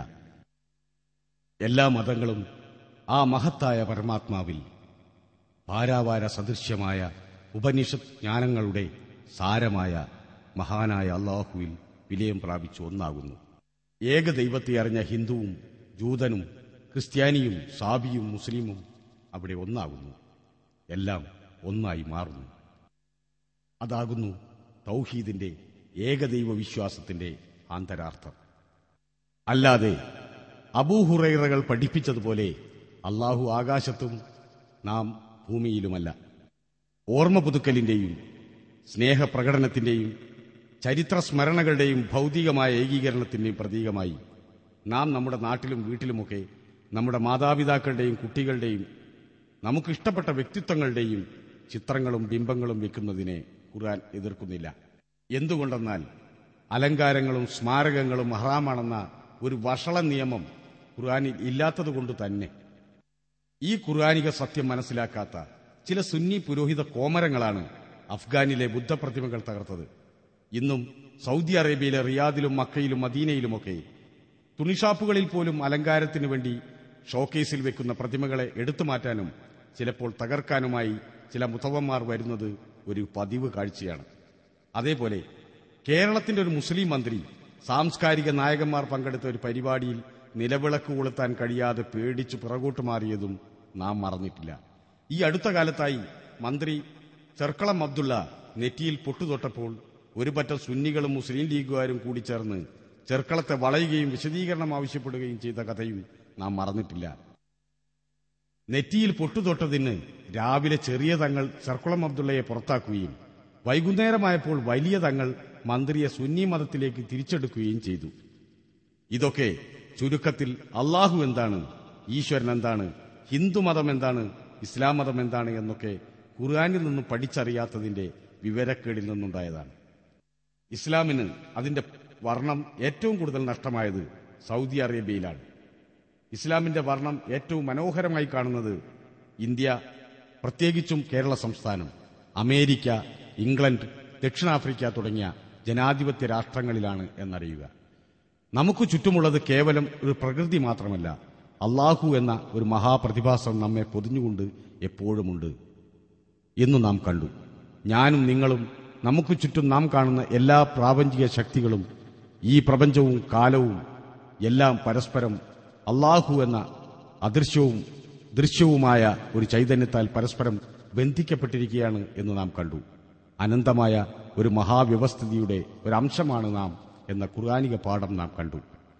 എല്ലാ മതങ്ങളും ആ മഹത്തായ പരമാത്മാവിൽ പാരാവാര സദൃശ്യമായ ഉപനിഷത് ജ്ഞാനങ്ങളുടെ സാരമായ മഹാനായ അള്ളാഹുവിൽ വിലയം പ്രാപിച്ചു ഒന്നാകുന്നു ഏക ദൈവത്തെ അറിഞ്ഞ ഹിന്ദുവും ജൂതനും ക്രിസ്ത്യാനിയും സാബിയും മുസ്ലിമും അവിടെ ഒന്നാകുന്നു എല്ലാം ഒന്നായി മാറുന്നു അതാകുന്നു തൗഹീദിന്റെ ഏകദൈവ വിശ്വാസത്തിന്റെ ആന്തരാർത്ഥം അല്ലാതെ അബൂഹുറൈറകൾ പഠിപ്പിച്ചതുപോലെ അള്ളാഹു ആകാശത്തും നാം ഭൂമിയിലുമല്ല ഓർമ്മ പുതുക്കലിന്റെയും സ്നേഹപ്രകടനത്തിന്റെയും ചരിത്രസ്മരണകളുടെയും ഭൗതികമായ ഏകീകരണത്തിന്റെയും പ്രതീകമായി നാം നമ്മുടെ നാട്ടിലും വീട്ടിലുമൊക്കെ നമ്മുടെ മാതാപിതാക്കളുടെയും കുട്ടികളുടെയും നമുക്കിഷ്ടപ്പെട്ട വ്യക്തിത്വങ്ങളുടെയും ചിത്രങ്ങളും ബിംബങ്ങളും വെക്കുന്നതിനെ ഖുർആൻ എതിർക്കുന്നില്ല എന്തുകൊണ്ടെന്നാൽ അലങ്കാരങ്ങളും സ്മാരകങ്ങളും ഹറാമാണെന്ന ഒരു വഷള നിയമം ഖുർആനിൽ ഇല്ലാത്തതുകൊണ്ട് തന്നെ ഈ ഖുർആാനിക സത്യം മനസ്സിലാക്കാത്ത ചില സുന്നി പുരോഹിത കോമരങ്ങളാണ് അഫ്ഗാനിലെ ബുദ്ധപ്രതിമകൾ തകർത്തത് ഇന്നും സൗദി അറേബ്യയിലെ റിയാദിലും മക്കയിലും മദീനയിലുമൊക്കെ തുണിഷാപ്പുകളിൽ പോലും അലങ്കാരത്തിനു വേണ്ടി ഷോക്കേസിൽ വെക്കുന്ന പ്രതിമകളെ എടുത്തു മാറ്റാനും ചിലപ്പോൾ തകർക്കാനുമായി ചില മുത്തവന്മാർ വരുന്നത് ഒരു പതിവ് കാഴ്ചയാണ് അതേപോലെ കേരളത്തിന്റെ ഒരു മുസ്ലിം മന്ത്രി സാംസ്കാരിക നായകന്മാർ പങ്കെടുത്ത ഒരു പരിപാടിയിൽ നിലവിളക്ക് കൊളുത്താൻ കഴിയാതെ പേടിച്ചു പിറകോട്ട് മാറിയതും നാം മറന്നിട്ടില്ല ഈ അടുത്ത കാലത്തായി മന്ത്രി ചെർക്കളം അബ്ദുള്ള നെറ്റിയിൽ പൊട്ടുതൊട്ടപ്പോൾ ഒരു പറ്റം സുന്നികളും മുസ്ലിം ലീഗുകാരും കൂടി ചേർന്ന് ചെർക്കളത്തെ വളയുകയും വിശദീകരണം ആവശ്യപ്പെടുകയും ചെയ്ത കഥയും നാം മറന്നിട്ടില്ല നെറ്റിയിൽ പൊട്ടുതൊട്ടതിന് രാവിലെ ചെറിയ തങ്ങൾ ചെർക്കുളം അബ്ദുള്ളയെ പുറത്താക്കുകയും വൈകുന്നേരമായപ്പോൾ വലിയ തങ്ങൾ മന്ത്രിയെ സുന്നി മതത്തിലേക്ക് തിരിച്ചെടുക്കുകയും ചെയ്തു ഇതൊക്കെ ചുരുക്കത്തിൽ അള്ളാഹു എന്താണ് ഈശ്വരൻ എന്താണ് ഹിന്ദുമതം എന്താണ് ഇസ്ലാം മതം എന്താണ് എന്നൊക്കെ ഖുർആാനിൽ നിന്നും പഠിച്ചറിയാത്തതിന്റെ വിവരക്കേടിൽ നിന്നുണ്ടായതാണ് ഇസ്ലാമിന് അതിന്റെ വർണ്ണം ഏറ്റവും കൂടുതൽ നഷ്ടമായത് സൗദി അറേബ്യയിലാണ് ഇസ്ലാമിന്റെ വർണ്ണം ഏറ്റവും മനോഹരമായി കാണുന്നത് ഇന്ത്യ പ്രത്യേകിച്ചും കേരള സംസ്ഥാനം അമേരിക്ക ഇംഗ്ലണ്ട് ദക്ഷിണാഫ്രിക്ക തുടങ്ങിയ ജനാധിപത്യ രാഷ്ട്രങ്ങളിലാണ് എന്നറിയുക നമുക്ക് ചുറ്റുമുള്ളത് കേവലം ഒരു പ്രകൃതി മാത്രമല്ല അള്ളാഹു എന്ന ഒരു മഹാപ്രതിഭാസം നമ്മെ പൊതിഞ്ഞുകൊണ്ട് എപ്പോഴുമുണ്ട് എന്ന് നാം കണ്ടു ഞാനും നിങ്ങളും നമുക്ക് ചുറ്റും നാം കാണുന്ന എല്ലാ പ്രാപഞ്ചിക ശക്തികളും ഈ പ്രപഞ്ചവും കാലവും എല്ലാം പരസ്പരം അള്ളാഹു എന്ന അദൃശ്യവും ദൃശ്യവുമായ ഒരു ചൈതന്യത്താൽ പരസ്പരം ബന്ധിക്കപ്പെട്ടിരിക്കുകയാണ് എന്ന് നാം കണ്ടു അനന്തമായ ഒരു മഹാവ്യവസ്ഥിതിയുടെ ഒരു അംശമാണ് നാം എന്ന ഖുർആാനിക പാഠം നാം കണ്ടു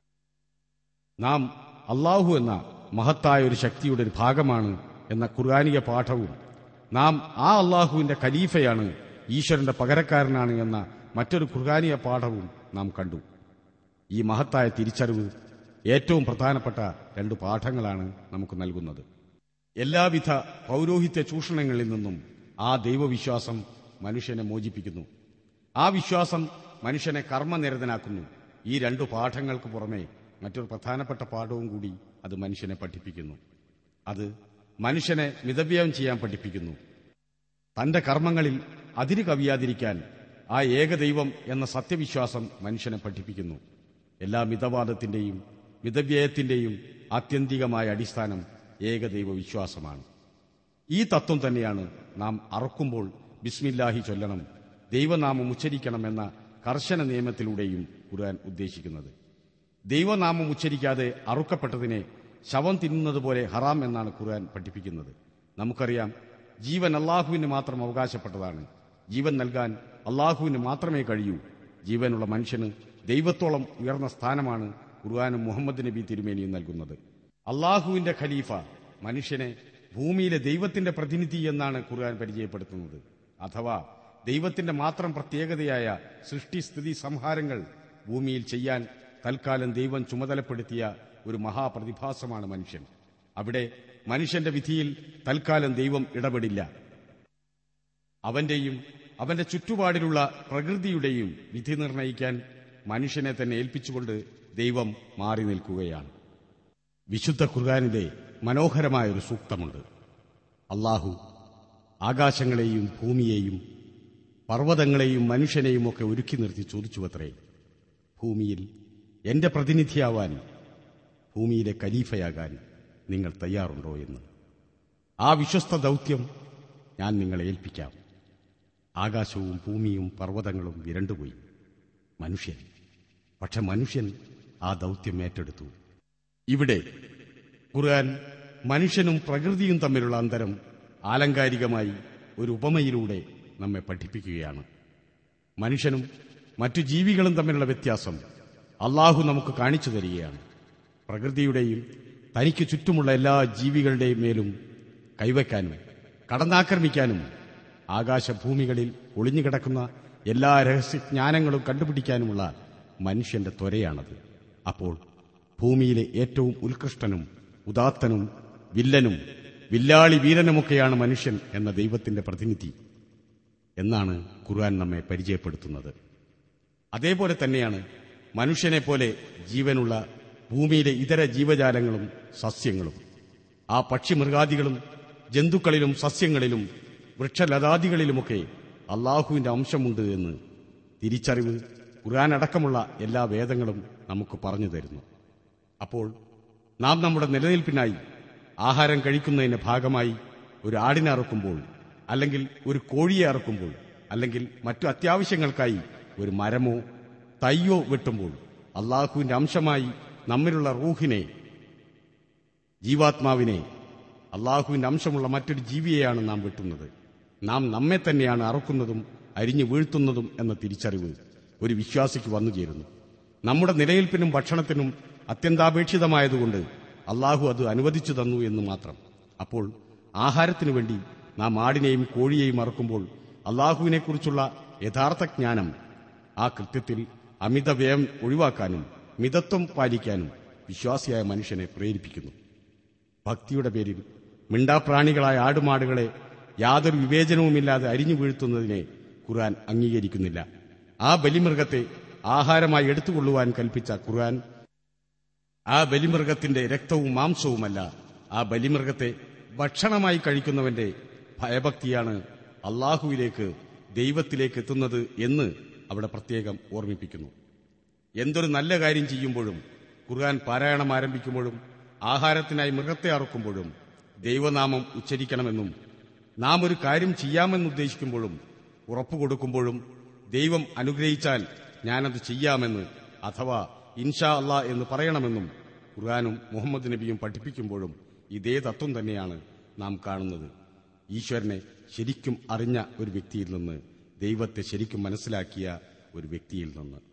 നാം അള്ളാഹു എന്ന മഹത്തായ ഒരു ശക്തിയുടെ ഒരു ഭാഗമാണ് എന്ന ഖുർആാനിക പാഠവും നാം ആ അള്ളാഹുവിന്റെ ഖലീഫയാണ് ഈശ്വരന്റെ പകരക്കാരനാണ് എന്ന മറ്റൊരു ഖുർആാനിക പാഠവും നാം കണ്ടു ഈ മഹത്തായ തിരിച്ചറിവ് ഏറ്റവും പ്രധാനപ്പെട്ട രണ്ട് പാഠങ്ങളാണ് നമുക്ക് നൽകുന്നത് എല്ലാവിധ പൗരോഹിത്യ ചൂഷണങ്ങളിൽ നിന്നും ആ ദൈവവിശ്വാസം മനുഷ്യനെ മോചിപ്പിക്കുന്നു ആ വിശ്വാസം മനുഷ്യനെ കർമ്മനിരതനാക്കുന്നു ഈ രണ്ടു പാഠങ്ങൾക്ക് പുറമെ മറ്റൊരു പ്രധാനപ്പെട്ട പാഠവും കൂടി അത് മനുഷ്യനെ പഠിപ്പിക്കുന്നു അത് മനുഷ്യനെ മിതവ്യയം ചെയ്യാൻ പഠിപ്പിക്കുന്നു തന്റെ കർമ്മങ്ങളിൽ അതിര് കവിയാതിരിക്കാൻ ആ ഏകദൈവം എന്ന സത്യവിശ്വാസം മനുഷ്യനെ പഠിപ്പിക്കുന്നു എല്ലാ മിതവാദത്തിന്റെയും മിതവ്യയത്തിന്റെയും ആത്യന്തികമായ അടിസ്ഥാനം ഏകദൈവ വിശ്വാസമാണ് ഈ തത്വം തന്നെയാണ് നാം അറക്കുമ്പോൾ ബിസ്മില്ലാഹി ചൊല്ലണം ദൈവനാമം ഉച്ചരിക്കണം എന്ന കർശന നിയമത്തിലൂടെയും ഖുർആൻ ഉദ്ദേശിക്കുന്നത് ദൈവനാമം ഉച്ചരിക്കാതെ അറുക്കപ്പെട്ടതിനെ ശവം തിന്നുന്നത് പോലെ ഹറാം എന്നാണ് ഖുർആൻ പഠിപ്പിക്കുന്നത് നമുക്കറിയാം ജീവൻ അള്ളാഹുവിന് മാത്രം അവകാശപ്പെട്ടതാണ് ജീവൻ നൽകാൻ അള്ളാഹുവിന് മാത്രമേ കഴിയൂ ജീവനുള്ള മനുഷ്യന് ദൈവത്തോളം ഉയർന്ന സ്ഥാനമാണ് ഖുർആാനും മുഹമ്മദ് നബി തിരുമേനിയും നൽകുന്നത് അള്ളാഹുവിന്റെ ഖലീഫ മനുഷ്യനെ ഭൂമിയിലെ ദൈവത്തിന്റെ പ്രതിനിധി എന്നാണ് ഖുർആൻ പരിചയപ്പെടുത്തുന്നത് അഥവാ ദൈവത്തിന്റെ മാത്രം പ്രത്യേകതയായ സൃഷ്ടിസ്ഥിതി സംഹാരങ്ങൾ ഭൂമിയിൽ ചെയ്യാൻ തൽക്കാലം ദൈവം ചുമതലപ്പെടുത്തിയ ഒരു മഹാപ്രതിഭാസമാണ് മനുഷ്യൻ അവിടെ മനുഷ്യന്റെ വിധിയിൽ തൽക്കാലം ദൈവം ഇടപെടില്ല അവന്റെയും അവന്റെ ചുറ്റുപാടിലുള്ള പ്രകൃതിയുടെയും വിധി നിർണയിക്കാൻ മനുഷ്യനെ തന്നെ ഏൽപ്പിച്ചുകൊണ്ട് ദൈവം മാറി നിൽക്കുകയാണ് വിശുദ്ധ ഖുർആാനിലെ മനോഹരമായ ഒരു സൂക്തമുണ്ട് അള്ളാഹു ആകാശങ്ങളെയും ഭൂമിയെയും പർവ്വതങ്ങളെയും മനുഷ്യനെയും ഒക്കെ ഒരുക്കി നിർത്തി ചോദിച്ചുവത്രേ ഭൂമിയിൽ എന്റെ പ്രതിനിധിയാവാൻ ഭൂമിയിലെ കലീഫയാകാൻ നിങ്ങൾ തയ്യാറുണ്ടോ എന്ന് ആ വിശ്വസ്ത ദൗത്യം ഞാൻ നിങ്ങളെ ഏൽപ്പിക്കാം ആകാശവും ഭൂമിയും പർവ്വതങ്ങളും വിരണ്ടുപോയി മനുഷ്യൻ പക്ഷെ മനുഷ്യൻ ആ ദൗത്യം ഏറ്റെടുത്തു ഇവിടെ ഖുർആൻ മനുഷ്യനും പ്രകൃതിയും തമ്മിലുള്ള അന്തരം ആലങ്കാരികമായി ഒരു ഉപമയിലൂടെ നമ്മെ പഠിപ്പിക്കുകയാണ് മനുഷ്യനും മറ്റു ജീവികളും തമ്മിലുള്ള വ്യത്യാസം അള്ളാഹു നമുക്ക് കാണിച്ചു തരികയാണ് പ്രകൃതിയുടെയും തനിക്ക് ചുറ്റുമുള്ള എല്ലാ ജീവികളുടെയും മേലും കൈവയ്ക്കാനും കടന്നാക്രമിക്കാനും ആകാശഭൂമികളിൽ ഒളിഞ്ഞുകിടക്കുന്ന എല്ലാ രഹസ്യജ്ഞാനങ്ങളും കണ്ടുപിടിക്കാനുമുള്ള മനുഷ്യന്റെ ത്വരയാണത് അപ്പോൾ ഭൂമിയിലെ ഏറ്റവും ഉത്കൃഷ്ടനും ഉദാത്തനും വില്ലനും വില്ലാളി വീരനുമൊക്കെയാണ് മനുഷ്യൻ എന്ന ദൈവത്തിന്റെ പ്രതിനിധി എന്നാണ് ഖുർആൻ നമ്മെ പരിചയപ്പെടുത്തുന്നത് അതേപോലെ തന്നെയാണ് മനുഷ്യനെ പോലെ ജീവനുള്ള ഭൂമിയിലെ ഇതര ജീവജാലങ്ങളും സസ്യങ്ങളും ആ പക്ഷിമൃഗാദികളും ജന്തുക്കളിലും സസ്യങ്ങളിലും വൃക്ഷലതാദികളിലുമൊക്കെ അള്ളാഹുവിന്റെ അംശമുണ്ട് എന്ന് തിരിച്ചറിവ് ഖുർആൻ അടക്കമുള്ള എല്ലാ വേദങ്ങളും നമുക്ക് പറഞ്ഞു തരുന്നു അപ്പോൾ നാം നമ്മുടെ നിലനിൽപ്പിനായി ആഹാരം കഴിക്കുന്നതിന്റെ ഭാഗമായി ഒരു ആടിനെ അറുക്കുമ്പോൾ അല്ലെങ്കിൽ ഒരു കോഴിയെ അറുക്കുമ്പോൾ അല്ലെങ്കിൽ മറ്റു അത്യാവശ്യങ്ങൾക്കായി ഒരു മരമോ തയ്യോ വെട്ടുമ്പോൾ അള്ളാഹുവിന്റെ അംശമായി നമ്മിലുള്ള റൂഹിനെ ജീവാത്മാവിനെ അള്ളാഹുവിന്റെ അംശമുള്ള മറ്റൊരു ജീവിയെയാണ് നാം വെട്ടുന്നത് നാം നമ്മെ തന്നെയാണ് അറുക്കുന്നതും അരിഞ്ഞു വീഴ്ത്തുന്നതും എന്ന തിരിച്ചറിവ് ഒരു വിശ്വാസിക്ക് വന്നു ചേരുന്നു നമ്മുടെ നിലനിൽപ്പിനും ഭക്ഷണത്തിനും അത്യന്താപേക്ഷിതമായതുകൊണ്ട് അള്ളാഹു അത് അനുവദിച്ചു തന്നു എന്ന് മാത്രം അപ്പോൾ ആഹാരത്തിനു വേണ്ടി നാം ആടിനെയും കോഴിയെയും അറക്കുമ്പോൾ അള്ളാഹുവിനെക്കുറിച്ചുള്ള യഥാർത്ഥ ജ്ഞാനം ആ കൃത്യത്തിൽ അമിത വ്യയം ഒഴിവാക്കാനും മിതത്വം പാലിക്കാനും വിശ്വാസിയായ മനുഷ്യനെ പ്രേരിപ്പിക്കുന്നു ഭക്തിയുടെ പേരിൽ മിണ്ടാപ്രാണികളായ ആടുമാടുകളെ യാതൊരു വിവേചനവുമില്ലാതെ അരിഞ്ഞു വീഴ്ത്തുന്നതിനെ ഖുർആൻ അംഗീകരിക്കുന്നില്ല ആ ബലിമൃഗത്തെ ആഹാരമായി എടുത്തുകൊള്ളുവാൻ കൽപ്പിച്ച ഖുർആൻ ആ ബലിമൃഗത്തിന്റെ രക്തവും മാംസവുമല്ല ആ ബലിമൃഗത്തെ ഭക്ഷണമായി കഴിക്കുന്നവന്റെ ഭയഭക്തിയാണ് അള്ളാഹുവിലേക്ക് ദൈവത്തിലേക്ക് എത്തുന്നത് എന്ന് അവിടെ പ്രത്യേകം ഓർമ്മിപ്പിക്കുന്നു എന്തൊരു നല്ല കാര്യം ചെയ്യുമ്പോഴും ഖുർആൻ പാരായണം ആരംഭിക്കുമ്പോഴും ആഹാരത്തിനായി മൃഗത്തെ അറുക്കുമ്പോഴും ദൈവനാമം ഉച്ചരിക്കണമെന്നും നാം ഒരു കാര്യം ചെയ്യാമെന്നുദ്ദേശിക്കുമ്പോഴും ഉറപ്പു കൊടുക്കുമ്പോഴും ദൈവം അനുഗ്രഹിച്ചാൽ ഞാനത് ചെയ്യാമെന്ന് അഥവാ ഇൻഷാ അല്ലാ എന്ന് പറയണമെന്നും ഖുർആാനും മുഹമ്മദ് നബിയും പഠിപ്പിക്കുമ്പോഴും ഇതേ തത്വം തന്നെയാണ് നാം കാണുന്നത് ഈശ്വരനെ ശരിക്കും അറിഞ്ഞ ഒരു വ്യക്തിയിൽ നിന്ന് ദൈവത്തെ ശരിക്കും മനസ്സിലാക്കിയ ഒരു വ്യക്തിയിൽ നിന്ന്